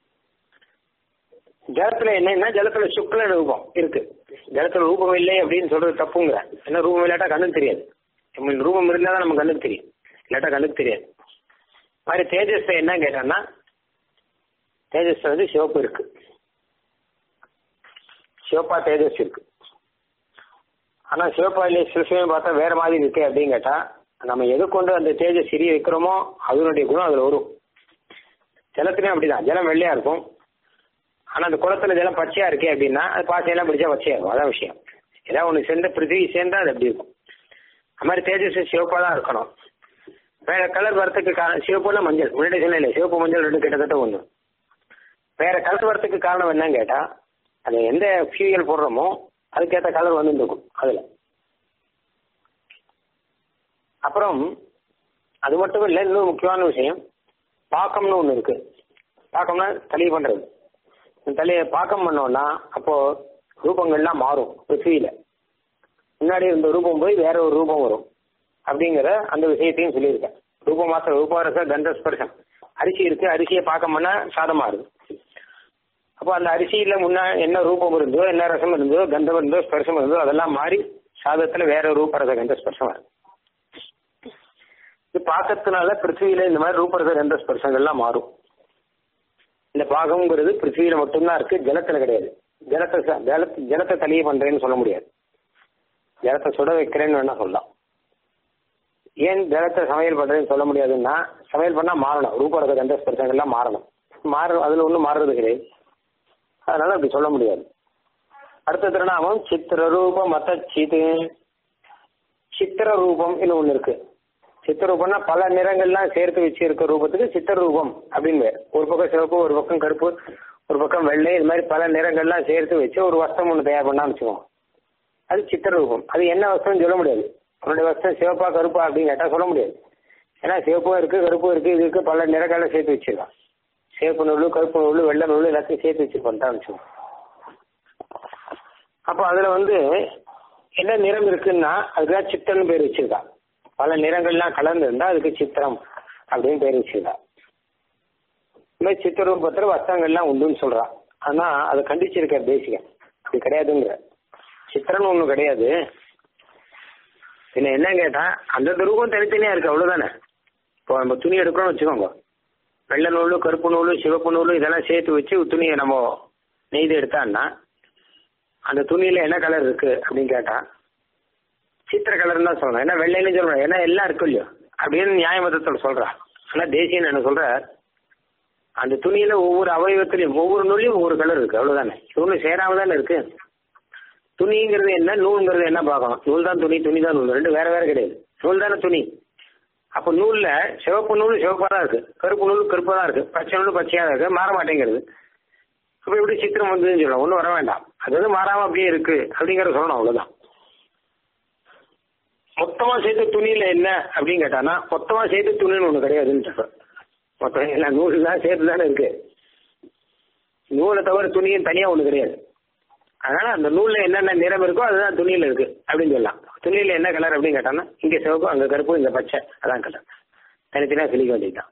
ஜலத்துல என்னன்னா ஜலத்துல சுக்ல ரூபம் இருக்கு ஜலத்துல ரூபம் இல்லை அப்படின்னு சொல்றது தப்புங்கிற ஏன்னா ரூபம் இல்லாட்டா கண்ணுக்கு தெரியாது நம்ம ரூபம் இருந்தா தான் நம்ம கண்ணுக்கு தெரியும் இல்லாட்டா கண்ணுக்கு தெரியாது மாதிரி தேஜஸ் என்ன கேட்டான்னா தேஜஸ் வந்து சிவப்பு இருக்கு சிவப்பா தேஜஸ் இருக்கு ஆனா சிவப்பாயிலே சிவசிவம் பார்த்தா வேற மாதிரி இருக்கு அப்படின்னு கேட்டா நம்ம எது கொண்டு அந்த தேஜஸ் சிறிய வைக்கிறோமோ அதனுடைய குணம் அதுல வரும் ஜலத்துலயும் அப்படிதான் ஜலம் வெள்ளையா இருக்கும் ஆனா அந்த குளத்துல ஜலம் பச்சையா இருக்கே அப்படின்னா அது பாசையெல்லாம் பிடிச்சா பச்சையா இருக்கும் அதான் விஷயம் ஏதாவது ஒன்று சேர்ந்த பிருத்திவி சேர்ந்தா அது அப்படி இருக்கும் அது மாதிரி தேஜஸ் சிவப்பா தான் இருக்கணும் வேற கலர் வரத்துக்கு காரணம் சிவப்புல மஞ்சள் முன்னாடி சொன்னேன் இல்லை சிவப்பு மஞ்சள் ரெண்டு கிட்டத்தட்ட ஒன்று வேற கலர் வரத்துக்கு காரணம் என்னன்னு கேட்டா அது எந்த ஃபியூயல் போடுறோமோ அதுக்கேற்ற கலர் வந்து இருக்கும் அதுல அப்புறம் அது மட்டும் இல்லை இன்னொரு முக்கியமான விஷயம் பாக்கம்னு ஒன்று இருக்கு பாக்கம்னா தளி பண்றது இந்த தலையை பாக்கம் பண்ணோம்னா அப்போ ரூபங்கள்லாம் மாறும் பிருத்திவியில முன்னாடி இருந்த ரூபம் போய் வேற ஒரு ரூபம் வரும் அப்படிங்கிற அந்த விஷயத்தையும் சொல்லியிருக்கேன் ரூபம் மாத்திரம் ரூபரச கந்தஸ்பர்சம் அரிசி இருக்கு அரிசியை பாக்கம் பண்ணா சாதமா இருக்கு அப்போ அந்த அரிசியில முன்னா என்ன ரூபம் இருந்தோ என்ன ரசம் இருந்தோ கந்தம் இருந்தோ ஸ்பர்சம் இருந்தோ அதெல்லாம் மாறி சாதத்துல வேற ரூபரச கந்த ஸ்பர்சம் வரும் இது பாக்கத்தினால பிருத்திவியில இந்த மாதிரி ரூபரச கந்த ஸ்பர்சங்கள்லாம் மாறும் இந்த பாகம்ங்கிறது பிருத்திவியில மட்டும்தான் இருக்கு ஜலத்துல கிடையாது ஜலத்தை ச- ஜலத்தை ஜலத்தை தளிய பண்றேன்னு சொல்ல முடியாது ஜலத்தை சுட வைக்கிறேன்னு வேணா சொல்லலாம் ஏன் ஜலத்தை சமையல் பண்றேன்னு சொல்ல முடியாதுன்னா சமையல் பண்ணா மாறணும் ரூபரச கந்த ஸ்பர்சங்கள்லாம் மாறணும் மாற அதுல ஒன்றும் மாறுறது கிடையாது அதனால அப்படி சொல்ல முடியாது அடுத்த திருநாமம் சித்திர ரூபம் மத்த சிது சித்திர ரூபம் இன்னும் ஒண்ணு இருக்கு சித்திர ரூபம்னா பல நிறங்கள்லாம் சேர்த்து வச்சு இருக்க ரூபத்துக்கு சித்திர ரூபம் அப்படின்னு பேர். ஒரு பக்கம் சிவப்பு ஒரு பக்கம் கருப்பு ஒரு பக்கம் வெள்ளை இது மாதிரி பல நிறங்கள்லாம் சேர்த்து வச்சு ஒரு வஸ்திரம் ஒன்று தயார் பண்ணா வச்சுக்கோங்க அது சித்திர ரூபம் அது என்ன வஸ்திரம் சொல்ல முடியாது அவனுடைய வஸ்திரம் சிவப்பா கருப்பா அப்படின்னு கேட்டா சொல்ல முடியாது ஏன்னா சிவப்பும் இருக்கு கருப்பும் இருக்கு இது இருக்கு பல நிறங்களை சேர்த்து வச்சிருக்கான் சிவப்பு நூல் கருப்பு நூல் வெள்ளை நூல் எல்லாத்தையும் சேர்த்து வச்சிருப்பான் வச்சுக்கோங்க அப்போ அதுல வந்து என்ன நிறம் இருக்குன்னா அதுக்குதான் சித்திரம்னு பேர் வச்சிருக்கா பல நிறங்கள்லாம் கலந்து இருந்தா அதுக்கு சித்திரம் அப்படின்னு பேர் வச்சிருக்கா இந்த மாதிரி சித்திரூபத்தில் வஸ்திரங்கள்லாம் உண்டுன்னு சொல்றா ஆனா அதை கண்டிச்சிருக்க தேசிக அப்படி கிடையாதுங்கிற சித்திரம்னு ஒண்ணும் கிடையாது பின்ன என்ன கேட்டா அந்த ரூபம் தனித்தனியா இருக்கு அவ்வளவுதானே இப்போ நம்ம துணி எடுக்கிறோம்னு வச்சுக்கோங்க வெள்ளை நூல் கருப்பு நூல் சிவப்பு நூல் இதெல்லாம் சேர்த்து வச்சு ஒரு துணியை நம்ம நெய்து எடுத்தான்னா அந்த துணியில என்ன கலர் இருக்கு அப்படின்னு கேட்டா சித்திர கலர் தான் சொல்லணும் ஏன்னா வெள்ளைன்னு சொல்றேன் ஏன்னா எல்லாம் இருக்கு இல்லையோ அப்படின்னு நியாய மதத்துல சொல்றா ஆனா தேசியன் என்ன சொல்ற அந்த துணியில ஒவ்வொரு அவயவத்திலையும் ஒவ்வொரு நூலையும் ஒவ்வொரு கலர் இருக்கு அவ்வளவுதானே ஒன்றும் சேராம தானே இருக்கு துணிங்கிறது என்ன நூல்ங்கிறது என்ன பார்க்கணும் நூல் தான் துணி துணி தான் நூல் ரெண்டு வேற வேற கிடையாது நூல் தானே துணி அப்போ நூல்ல சிவப்பு நூல் சிவப்பா தான் இருக்கு கருப்பு நூல் கருப்பா தான் இருக்கு பச்சை நூல் பச்சையா தான் இருக்கு மாற மாட்டேங்கிறது அப்ப எப்படி சித்திரம் வந்ததுன்னு சொல்லலாம் ஒன்றும் வர வேண்டாம் அது வந்து மாறாம அப்படியே இருக்கு அப்படிங்கறத சொல்லணும் அவ்வளவுதான் மொத்தமா சேர்த்து துணியில என்ன அப்படின்னு கேட்டானா மொத்தமா சேர்த்து துணின்னு ஒண்ணு கிடையாதுன்னு சொல்றேன் மொத்தம் எல்லாம் நூல் தான் சேர்த்து தானே இருக்கு நூலை தவிர துணியும் தனியா ஒண்ணு கிடையாது அதனால அந்த நூல்ல என்னென்ன நிறம் இருக்கோ அதுதான் துணியில இருக்கு அப்படின்னு சொல்லலாம் துணியில என்ன கலர் அப்படின்னு கேட்டானா இங்க சிவப்பு அங்க கருப்பு இங்க பச்சை அதான் கலர் தனித்தனியா சொல்லிக்க வேண்டியதுதான்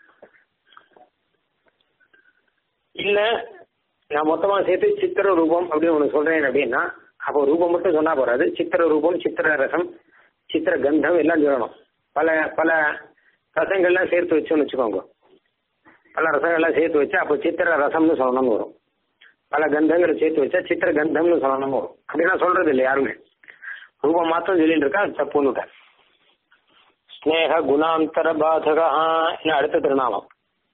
இல்ல நான் மொத்தமா சேர்த்து சித்திர ரூபம் அப்படின்னு ஒண்ணு சொல்றேன் அப்படின்னா அப்போ ரூபம் மட்டும் சொன்னா போறாது சித்திர ரூபம் சித்திர ரசம் சித்திர கந்தம் எல்லாம் சொல்லணும் பல பல ரசங்கள்லாம் சேர்த்து வச்சோம்னு வச்சுக்கோங்க பல ரசங்கள்லாம் சேர்த்து வச்சா அப்போ சித்திர ரசம்னு சொல்லணும்னு வரும் பல கந்தங்களை சேர்த்து வச்சா சித்திர கந்தம்னு சொல்லணும்னு வரும் அப்படின்னா சொல்றது இல்லை யாருமே ரூபம் மாத்திரம் சொல்லிட்டு இருக்கா அது தப்புன்னு விட்டார். ஸ்நேக குணாந்தர பாதகா இன்னும் அடுத்த திருநாமம்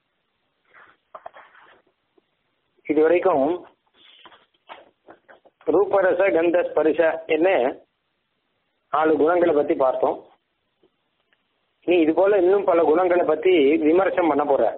இது வரைக்கும் ரூபரச கந்த ஸ்பரிச என்ன நாலு குணங்களை பத்தி பார்த்தோம் நீ இது போல இன்னும் பல குணங்களை பத்தி விமர்சனம் பண்ண போற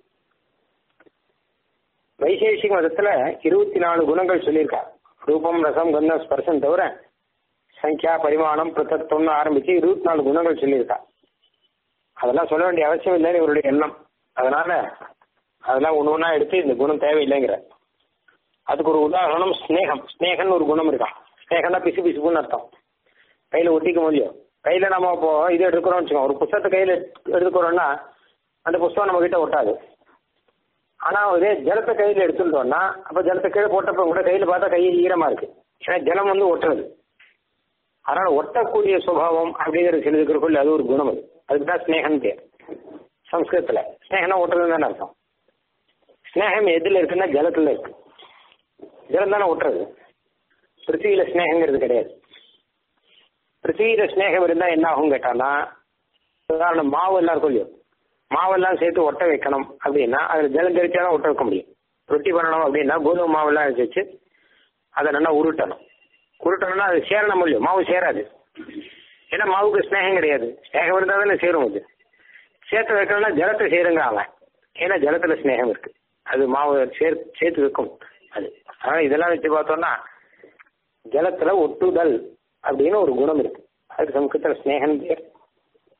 வைசேஷிக மதத்துல இருபத்தி நாலு குணங்கள் சொல்லியிருக்கா ரூபம் ரசம் கந்தம் ஸ்பர்சம் தவிர சங்கியா பரிமாணம் பிரதத்துவம்னு ஆரம்பிச்சு இருபத்தி நாலு குணங்கள் சொல்லியிருக்கா அதெல்லாம் சொல்ல வேண்டிய அவசியம் இல்லைன்னு இவருடைய எண்ணம் அதனால அதெல்லாம் ஒன்று ஒன்றா எடுத்து இந்த குணம் தேவையில்லைங்கிற அதுக்கு ஒரு உதாரணம் ஸ்னேகம் ஸ்னேகம்னு ஒரு குணம் இருக்கான் ஸ்னேகம்னா பிசு பிசுப்புன்னு அர்த்தம் கையில் ஒட்டிக்க முடியும் கையில் நம்ம இப்போ இது எடுக்கிறோம்னு வச்சுக்கோங்க ஒரு புத்தகத்தை கையில் எடுத்துக்கிறோம்னா அந்த புஸ்தகம் நம்ம கிட்ட ஒட்டாது ஆனால் இதே ஜலத்தை கையில் எடுத்துட்டோம்னா அப்போ ஜலத்தை கீழே போட்டப்ப கூட கையில் பார்த்தா கை ஈரமாக இருக்கு ஏன்னா ஜலம் வந்து ஒட்டுறது அதனால ஒட்டக்கூடிய சுபாவம் அப்படிங்கிற சிலதுக்குள்ள அது ஒரு குணம் அது அதுக்கு தான் ஸ்னேகம் பேர் சம்ஸ்கிருதத்தில் ஸ்னேகம்னா ஒட்டுறதுன்னு தானே அர்த்தம் ஸ்னேகம் எதில் இருக்குன்னா ஜலத்தில் இருக்கு ஜலம் தானே ஒட்டுறது பிருத்திவியில ஸ்னேகங்கிறது கிடையாது பிருத்திவியில ஸ்னேகம் இருந்தா என்ன ஆகும் கேட்டானா உதாரணம் மாவு எல்லாம் இருக்கும் இல்லையோ மாவெல்லாம் சேர்த்து ஒட்ட வைக்கணும் அப்படின்னா அதில் ஜலம் தெளிச்சா தான் ஒட்ட வைக்க முடியும் ரொட்டி பண்ணணும் அப்படின்னா கோதுமை மாவெல்லாம் எடுத்து வச்சு அதை நல்லா உருட்டணும் உருட்டணும்னா அது சேரணும் இல்லையோ மாவு சேராது ஏன்னா மாவுக்கு ஸ்னேகம் கிடையாது ஸ்னேகம் இருந்தால் தானே சேரும் அது சேர்த்து வைக்கணும்னா ஜலத்தை சேருங்க அவன் ஏன்னா ஜலத்துல ஸ்னேகம் இருக்கு அது மாவு சேர் சேர்த்து வைக்கும் அது அதனால இதெல்லாம் வச்சு பார்த்தோம்னா ஜலத்துல ஒட்டுதல் அப்படின்னு ஒரு குணம் இருக்கு அதுக்கு சமஸ்கிருத்துல ஸ்னேகன் பேர்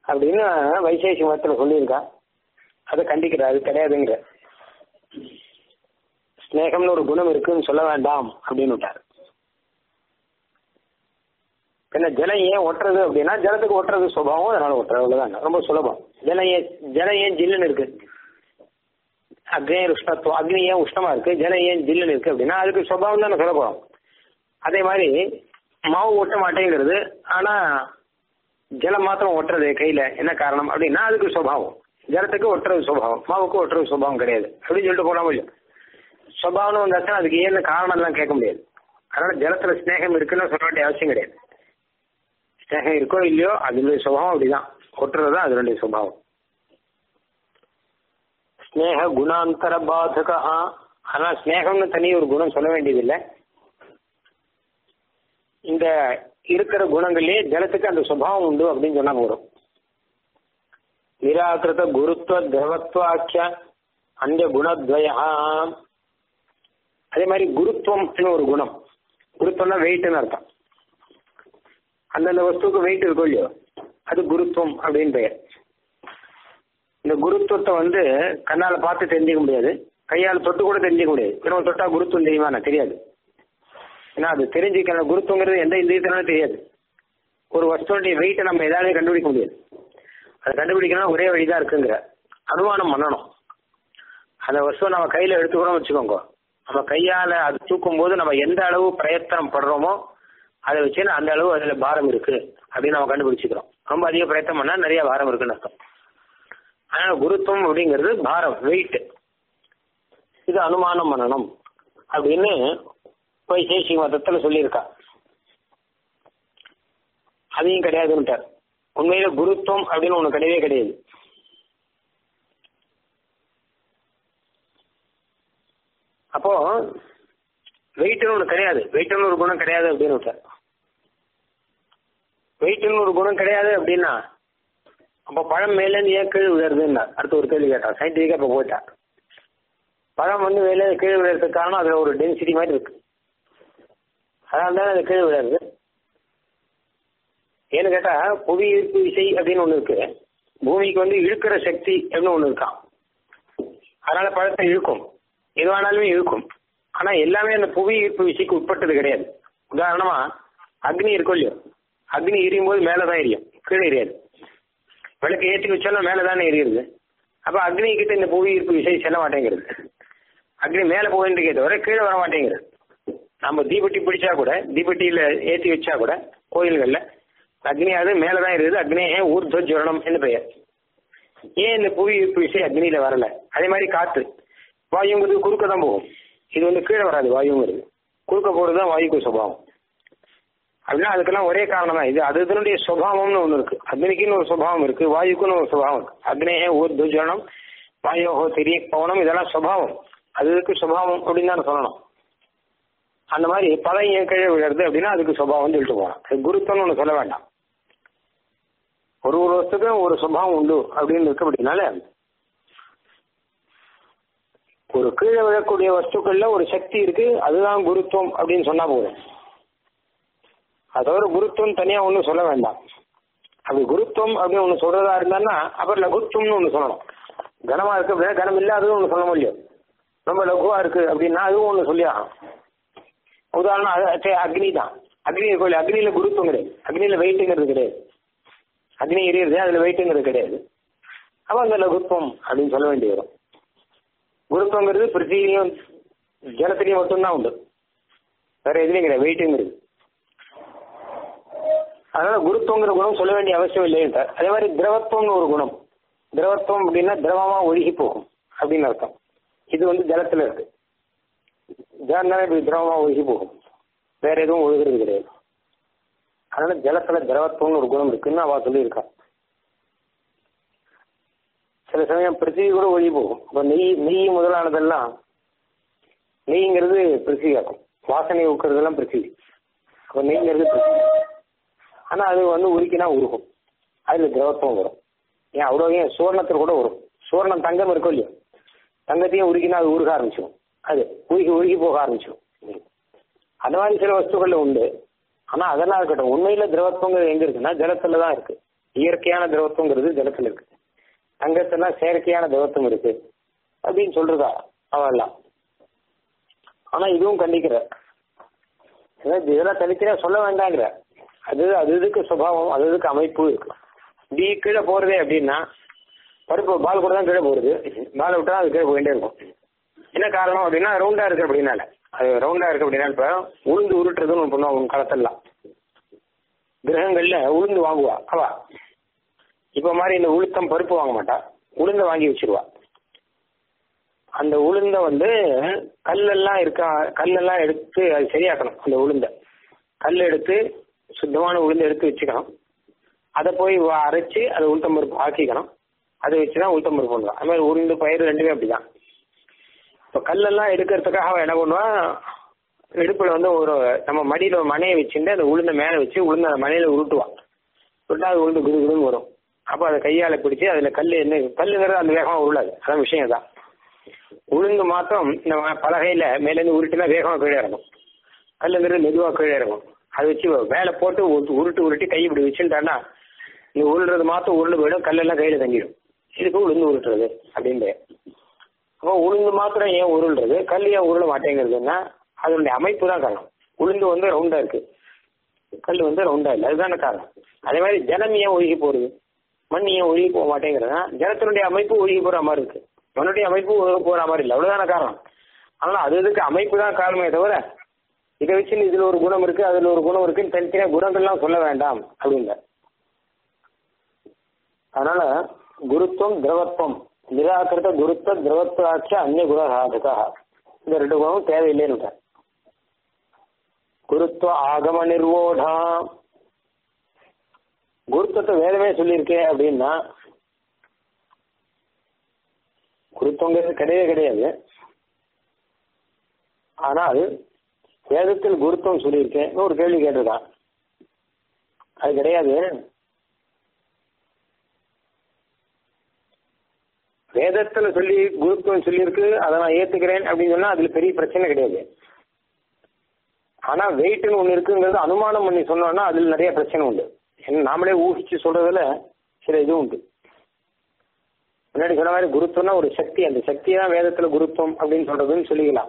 அப்படின்னு வைசேஷி மதத்துல சொல்லியிருக்கா அதை கண்டிக்கிற அது கிடையாதுங்கிற ஸ்நேகம்னு ஒரு குணம் இருக்குன்னு சொல்ல வேண்டாம் அப்படின்னு விட்டார் என்ன ஜலம் ஏன் ஒட்டுறது அப்படின்னா ஜலத்துக்கு ஒட்டுறது சுபாவம் அதனால ஒட்டுறது அவ்வளவுதாங்க ரொம்ப சுலபம் ஜலம் ஏன் ஜலம் ஏன் ஜில்லுன்னு இருக்கு அக்னி உஷ்ணத்துவம் அக்னி ஏன் உஷ்ணமா இருக்கு ஜலம் ஏன் ஜில்லுன்னு இருக்கு அப்படின்னா அதுக்கு சுபாவம் தானே சொல்ல போறோம் அதே மாதிரி மாவு ஒட்ட மாட்டேங்கிறது ஆனா ஜலம் மாத்திரம் ஒட்டுறது கையில என்ன காரணம் அப்படின்னா அதுக்கு சுபாவம் ஜலத்துக்கு ஒட்டுறது சுபாவம் மாவுக்கு ஒட்டுறது சுபாவம் கிடையாது அப்படின்னு சொல்லிட்டு போனா முடியும் சுபாவம்னு வந்தாச்சுன்னா அதுக்கு ஏன்னு காரணம் எல்லாம் கேட்க முடியாது அதனால ஜலத்துல ஸ்நேகம் இருக்குன்னு சொல்ல வேண்டிய அவசியம் கிடையாது ஸ்நேகம் இருக்கோ இல்லையோ அதனுடைய சுபாவம் அப்படிதான் ஒட்டுறது தான் அதனுடைய சுபாவம் ஸ்நேக குணாந்தர பாதகா ஆனா ஸ்நேகம்னு தனி ஒரு குணம் சொல்ல வேண்டியதில்லை இந்த இருக்கிற குணங்களே ஜலத்துக்கு அந்த சுபாவம் உண்டு அப்படின்னு சொன்னா போதும் நிராகிருத குருத்துவ திரவத்வாக்கிய அந்த குணத்வயா அதே மாதிரி குருத்துவம்னு ஒரு குணம் குருத்துவம்னா வெயிட்னு அர்த்தம் அந்தந்த வஸ்துக்கு வெயிட் இருக்கும் இல்லையோ அது குருத்துவம் அப்படின்னு பெயர் இந்த குருத்துவத்தை வந்து கண்ணால பார்த்து தெரிஞ்சுக்க முடியாது கையால் தொட்டு கூட தெரிஞ்சுக்க முடியாது இன்னும் தொட்டா குருத்துவம் தெரியுமா எனக்கு தெரியாது ஏன்னா அது தெரிஞ்சுக்கணும் குருத்துவங்கிறது எந்த இந்தியத்தினாலும் தெரியாது ஒரு வஸ்துடைய வெயிட்டை நம்ம எதாவது கண்டுபிடிக்க முடியாது அதை கண்டுபிடிக்கணும் ஒரே வழிதான் இருக்குங்கிற அனுமானம் பண்ணணும் அந்த வஸ்துவை நம்ம கையில எடுத்துக்கிறோம் வச்சுக்கோங்க நம்ம கையால அது தூக்கும் போது நம்ம எந்த அளவு பிரயத்தனம் படுறோமோ அதை வச்சு அந்த அளவு அதுல பாரம் இருக்கு அப்படின்னு நம்ம கண்டுபிடிச்சிக்கிறோம் ரொம்ப அதிக பிரயத்தனம் பண்ணா நிறைய பாரம் இருக்குன்னு அர்த்தம் ஆனா குருத்துவம் அப்படிங்கிறது பாரம் வெயிட் இது அனுமானம் பண்ணணும் அப்படின்னு வைசேஷி மதத்துல சொல்லியிருக்கா அதையும் கிடையாதுன்ட்டார் உண்மையில குருத்துவம் அப்படின்னு ஒண்ணு கிடையவே கிடையாது அப்போ வெயிட்னு ஒண்ணு கிடையாது வெயிட்னு ஒரு குணம் கிடையாது அப்படின்னு விட்டார் வெயிட்னு ஒரு குணம் கிடையாது அப்படின்னா அப்போ பழம் மேலேருந்து ஏன் கீழ் விழுறதுன்னா அடுத்து ஒரு கேள்வி கேட்டான் சயின்டிஃபிக்கா இப்போ போயிட்டா பழம் வந்து மேலே கீழ் விழுறதுக்கு காரணம் அதுல ஒரு டென்சிட்டி மாதிரி இருக்கு அதனால தான் அது கீழ் விழுறது ஏன்னு கேட்டா புவி ஈர்ப்பு விசை அப்படின்னு ஒண்ணு இருக்கு பூமிக்கு வந்து இழுக்கிற சக்தி அப்படின்னு ஒண்ணு இருக்கான் அதனால பழத்தை இழுக்கும் எதுவானாலுமே இழுக்கும் ஆனா எல்லாமே அந்த புவி ஈர்ப்பு விசைக்கு உட்பட்டது கிடையாது உதாரணமா அக்னி இருக்கும் இல்லையோ அக்னி எரியும் போது மேலதான் எரியும் கீழே எரியாது விளக்கு ஏற்றி வச்சாலும் மேலே தானே எரியுது அப்ப அக்னி கிட்ட இந்த புவி ஈர்ப்பு விசை செல்ல மாட்டேங்கிறது அக்னி மேலே போகின்றே தவிர கீழே வர மாட்டேங்கிறது நம்ம தீபெட்டி பிடிச்சா கூட தீபெட்டியில ஏற்றி வச்சா கூட கோயில்கள்ல அக்னியாவது மேலதான் இருக்குது அக்னியே ஊர்துவ ஜுவரணம் என்று பெயர் ஏன் இந்த புவி ஈர்ப்பு விசை அக்னியில வரல அதே மாதிரி காத்து வாயுங்கிறது குறுக்க தான் போகும் இது வந்து கீழே வராது வாயுங்கிறது குறுக்க போறது தான் வாயுக்கு சுபாவம் அப்படின்னா அதுக்கெல்லாம் ஒரே காரணம் தான் இது அது இதனுடைய சுபாவம்னு ஒன்று இருக்கு அக்னிக்குன்னு ஒரு சுபாவம் இருக்கு வாயுக்குன்னு ஒரு சுபாவம் இருக்கு அக்னேய ஊர்துவ ஜுவரணம் வாயோகோ தெரிய பவனம் இதெல்லாம் சுபாவம் அதுக்கு சுபாவம் அப்படின்னு தான் சொல்லணும் அந்த மாதிரி பழம் ஏன் கீழே விழுறது அப்படின்னா அதுக்கு சுபாவம் சொல்லிட்டு போகலாம் அது குருத்தம்னு ஒன்று சொல்ல வேண்டாம் ஒரு ஒரு வருஷத்துக்கும் ஒரு சுபாவம் உண்டு அப்படின்னு இருக்கு அப்படின்னால ஒரு கீழே விழக்கூடிய வஸ்துக்கள்ல ஒரு சக்தி இருக்கு அதுதான் குருத்துவம் அப்படின்னு சொன்னா போதும் அதோட குருத்துவம் தனியா ஒன்றும் சொல்ல வேண்டாம் அப்படி குருத்துவம் அப்படின்னு ஒன்று சொல்றதா இருந்தான்னா அப்புறம் லகுத்துவம்னு ஒன்று சொல்லணும் கனமா இருக்கு அப்படின்னா கனம் இல்லாததும் ஒன்று சொல்ல முடியும் ரொம்ப லகுவா இருக்கு அப்படின்னா அதுவும் ஒன்று சொல்லி ஆகணும் உதாரணம் அது சரி, அக்னி தான் அக்னி கோயில் அக்னியில குருத்துவம் கிடையாது அக்னியில வெயிட்டுங்கிறது கிடையாது அக்னி எரியுறது அதுல வெயிட்டுங்கிறது கிடையாது அப்ப அந்த லகுத்துவம் அப்படின்னு சொல்ல வேண்டி வரும் குருத்துவங்கிறது பிருத்திவிலையும் ஜலத்திலையும் மட்டும்தான் உண்டு வேற எதுலையும் கிடையாது வெயிட்டுங்கிறது அதனால குருத்துவங்கிற குணம் சொல்ல வேண்டிய அவசியம் இல்லைன்னு அதே மாதிரி திரவத்துவம்னு ஒரு குணம் திரவத்துவம் அப்படின்னா திரவமா ஒழுகி போகும் அப்படின்னு அர்த்தம் இது வந்து ஜலத்துல இருக்கு ஜலம் தானே இப்படி திரவமா ஒழுகி போகும் வேற எதுவும் ஒழுகிறது கிடையாது அதனால ஜலத்துல திரவத்துவம்னு ஒரு குணம் இருக்குன்னு அவ சொல்லியிருக்கா சில சமயம் பிருத்திவி கூட ஒழுகி போகும் இப்போ நெய் நெய் முதலானதெல்லாம் நெய்ங்கிறது பிருத்திவியாக்கும் வாசனை ஊக்குறதெல்லாம் பிருத்திவி அப்போ நெய்ங்கிறது பிருத்திவி ஆனா அது வந்து உருக்கினா உருகும் அதுல திரவத்துவம் வரும் ஏன் அவ்வளோ ஏன் சுவர்ணத்தில் கூட வரும் சுவர்ணம் தங்கம் இருக்கும் இல்லையோ தங்கத்தையும் உருக்கினா அது உருக ஆரம்பிச்சிடும் அது உருகி உருகி போக ஆரம்பிச்சிடும் அந்த மாதிரி சில வஸ்துக்கள்ல உண்டு ஆனா அதெல்லாம் இருக்கட்டும் உண்மையில திரவத்துவங்கிறது எங்க இருக்குன்னா ஜலத்துல தான் இருக்கு இயற்கையான திரவத்துவங்கிறது ஜலத்துல இருக்கு தங்கத்துல செயற்கையான திரவத்துவம் இருக்கு அப்படின்னு சொல்றதா அவெல்லாம் ஆனா இதுவும் கண்டிக்கிற ஏதாவது இதெல்லாம் தனித்தனியா சொல்ல வேண்டாங்கிற அது அது இதுக்கு சுபாவம் அது இதுக்கு அமைப்பு இருக்கு இப்படி கீழே போறதே அப்படின்னா பருப்பு பால் கூட தான் கீழே போகுது பால் விட்டா அது கீழே போயிட்டே இருக்கும் என்ன காரணம் அப்படின்னா ரவுண்டா இருக்கு அப்படின்னால அது ரவுண்டா இருக்கு அப்படின்னா இப்ப உளுந்து உருட்டுறதுன்னு ஒன்று பண்ணுவாங்க உங்க காலத்தெல்லாம் கிரகங்கள்ல உளுந்து வாங்குவா அவா இப்ப மாதிரி இந்த உளுத்தம் பருப்பு வாங்க மாட்டா உளுந்த வாங்கி வச்சிருவா அந்த உளுந்த வந்து கல்லெல்லாம் இருக்கா கல்லெல்லாம் எடுத்து அது சரியாக்கணும் அந்த உளுந்த கல் எடுத்து சுத்தமான உளுந்து எடுத்து வச்சுக்கணும் அதை போய் வ- அரைச்சு அதை உளுத்தம் பருப்பு ஆக்கிக்கணும் அதை வச்சு தான் உளுத்தம் பருப்பு பண்ணுவான் அது மாதிரி உளுந்து பயிர் ரெண்டுமே அப்படிதான் இப்போ கல்லெல்லாம் எடுக்கிறதுக்காக அவன் என்ன பண்ணுவான் இடுப்புல வந்து ஒரு நம்ம மடியில ஒரு மனையை வச்சுட்டு அந்த உளுந்த மேலே வச்சு உளுந்த அந்த மனையில உருட்டுவான் உருட்டா அது உளுந்து குடு குடுன்னு வரும் அப்போ அதை கையால பிடிச்சி அதுல கல் என்ன கல்லுங்கிறது அந்த வேகமா உருளாது அதான் விஷயம் தான் உளுந்து மாத்திரம் நம்ம பலகையில மேலேருந்து உருட்டினா வேகமா கீழே இறங்கும் கல்லுங்கிறது மெதுவா கீழே இறங்கும் அதை வச்சு மேலே போட்டு உரு- உருட்டு உருட்டி கை இப்படி வச்சுட்டான்னா நீ உருள்றது மாத்திரம் உருண்டு போயிடும் கல்லெல்லாம் கையில தங்கிடும் இதுக்கு உளுந்து உருட்டுறது அப்படின்ட்டு அப்போ உளுந்து மாத்திரம் ஏன் உருள்றது கல் ஏன் உருள மாட்டேங்கிறதுன்னா அதனுடைய அமைப்பு தான் காரணம் உளுந்து வந்து ரவுண்டா இருக்கு கல் வந்து ரவுண்டா இல்லை அதுதான காரணம் அதே மாதிரி ஜலம் ஏன் ஒழுகி போறது மண் ஏன் ஒழுகி போக மாட்டேங்கிறதுனா ஜலத்தினுடைய அமைப்பு ஒழுகி போற மாதிரி இருக்கு மண்ணுடைய அமைப்பு ஒழுகி போற மாதிரி இல்லை அவ்வளவுதான காரணம் அதனால அது இதுக்கு அமைப்பு தான் காரணமே தவிர இதை வச்சு இதுல ஒரு குணம் இருக்கு அதுல ஒரு குணம் இருக்குன்னு தனித்தனியா குணங்கள்லாம் சொல்ல வேண்டாம் அப்படிங்க அதனால குருத்துவம் திரவத்துவம் நிராகிருத குருத்த திரவத்வாட்ச அந்நிய குண சாதகா இந்த ரெண்டு குணமும் தேவையில்லைன்னு குருத்துவ ஆகம நிர்வோடா குருத்துவத்தை வேதமே சொல்லியிருக்கே அப்படின்னா குருத்துவங்கிறது கிடையவே கிடையாது ஆனால் வேதத்தில் குருத்துவம் சொல்லியிருக்கேன் ஒரு கேள்வி கேட்டிருக்கான் அது கிடையாது வேதத்துல சொல்லி குருத்துவம் சொல்லியிருக்கு அதை நான் ஏத்துக்கிறேன் அப்படின்னு சொன்னா அதுல பெரிய பிரச்சனை கிடையாது ஆனா வெயிட்னு ஒண்ணு இருக்குங்கிறது அனுமானம் பண்ணி சொன்னோம்னா அதுல நிறைய பிரச்சனை உண்டு ஏன்னா நாமளே ஊகிச்சு சொல்றதுல சில இது உண்டு முன்னாடி சொன்ன மாதிரி குருத்துவம்னா ஒரு சக்தி அந்த சக்தி தான் வேதத்துல குருத்துவம் அப்படின்னு சொல்றதுன்னு சொல்லிக்கலாம்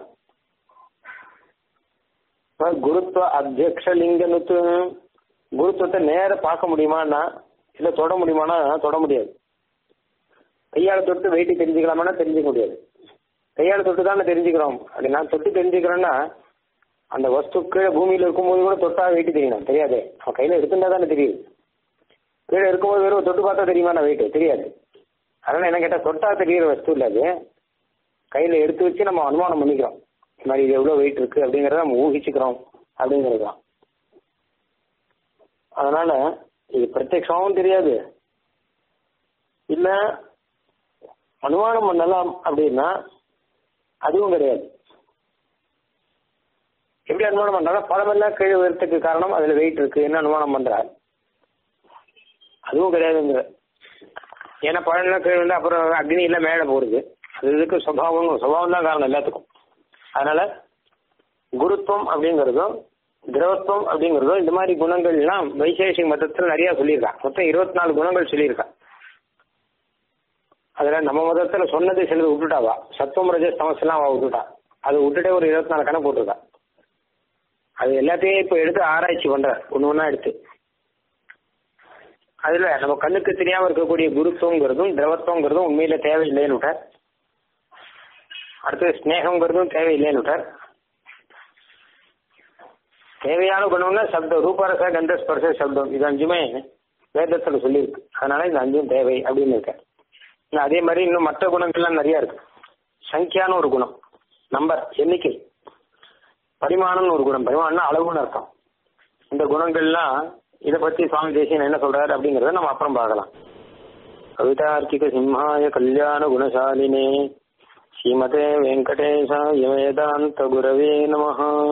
இப்ப குருத்துவ அத்தியக்ஷ லிங்கனுத்து குருத்துவத்தை நேர பார்க்க முடியுமான்னா இல்ல தொட முடியுமானா தொட முடியாது கையால தொட்டு வெயிட்டு தெரிஞ்சுக்கலாமான்னா தெரிஞ்சுக்க முடியாது கையால தொட்டு தானே தெரிஞ்சுக்கிறோம் அப்படி நான் தொட்டு தெரிஞ்சுக்கிறேன்னா அந்த வஸ்து கீழே பூமியில இருக்கும்போது கூட தொட்டா வெயிட்டு தெரியணும் தெரியாது அவன் கையில எடுத்துட்டா தானே தெரியுது கீழே இருக்கும்போது வெறும் தொட்டு பார்த்தா தெரியுமா நான் வெயிட்டு தெரியாது அதனால என்ன கேட்டா தொட்டா தெரியுற வஸ்து இல்ல அது கையில எடுத்து வச்சு நம்ம அனுமானம் பண்ணிக்கிறோம் இந்த மாதிரி இது எவ்வளவு வெயிட் இருக்கு அப்படிங்கறத நம்ம ஊகிச்சுக்கிறோம் அப்படிங்கிறது தான் அதனால இது பிரத்யக்ஷமாவும் தெரியாது இல்ல அனுமானம் பண்ணலாம் அப்படின்னா அதுவும் கிடையாது எப்படி அனுமானம் பண்றாங்க பழமெல்லாம் கீழே உயரத்துக்கு காரணம் அதுல வெயிட் இருக்கு என்ன அனுமானம் பண்றார் அதுவும் கிடையாதுங்கிற ஏன்னா பழம்லாம் கீழே வந்து அப்புறம் அக்னி எல்லாம் மேலே போறது அது இதுக்கு சுபாவம் சுபாவம் தான் காரணம் எல்லாத்துக்கும் அதனால குருத்துவம் அப்படிங்கிறதும் திரவத்துவம் அப்படிங்கிறதும் இந்த மாதிரி குணங்கள்லாம் வைசேஷிக மதத்தில் நிறைய சொல்லியிருக்கான் மொத்தம் இருபத்தி நாலு குணங்கள் சொல்லியிருக்கான் அதுல நம்ம மதத்துல சொன்னது சிலது விட்டுட்டாவா சத்துவம் ரஜஸ் தமஸ் எல்லாம் அவ விட்டுட்டா அது விட்டுட்டே ஒரு இருபத்தி நாலு கணக்கு போட்டிருக்கா அது எல்லாத்தையும் இப்ப எடுத்து ஆராய்ச்சி பண்ற ஒண்ணு ஒண்ணா எடுத்து அதுல நம்ம கண்ணுக்கு தெரியாம இருக்கக்கூடிய குருத்துவங்கிறதும் திரவத்துவங்கிறதும் உண்மையில தேவையில்லைன்னு விட்டார் அடுத்து ஸ்னேகங்கிறதும் தேவையில்லைன்னு விட்டார் தேவையான குணம்னா சப்தம் ரூபரச கந்த ஸ்பர்ச சப்தம் இது அஞ்சுமே வேதத்துல சொல்லியிருக்கு அதனால இந்த அஞ்சும் தேவை அப்படின்னு இருக்க இன்னும் அதே மாதிரி இன்னும் மற்ற குணங்கள்லாம் நிறைய இருக்கு சங்கியான ஒரு குணம் நம்பர் எண்ணிக்கை பரிமாணம்னு ஒரு குணம் பரிமாணம்னா அளவுன்னு அர்த்தம் இந்த குணங்கள்லாம் இதை பத்தி சுவாமி தேசியன் என்ன சொல்றாரு அப்படிங்கறத நம்ம அப்புறம் பார்க்கலாம் கவிதார்க்கிக சிம்ஹாய கல்யாண குணசாலினே ஸ்ரீமதே வெங்கடேசாய வேதாந்த குரவே நமஹா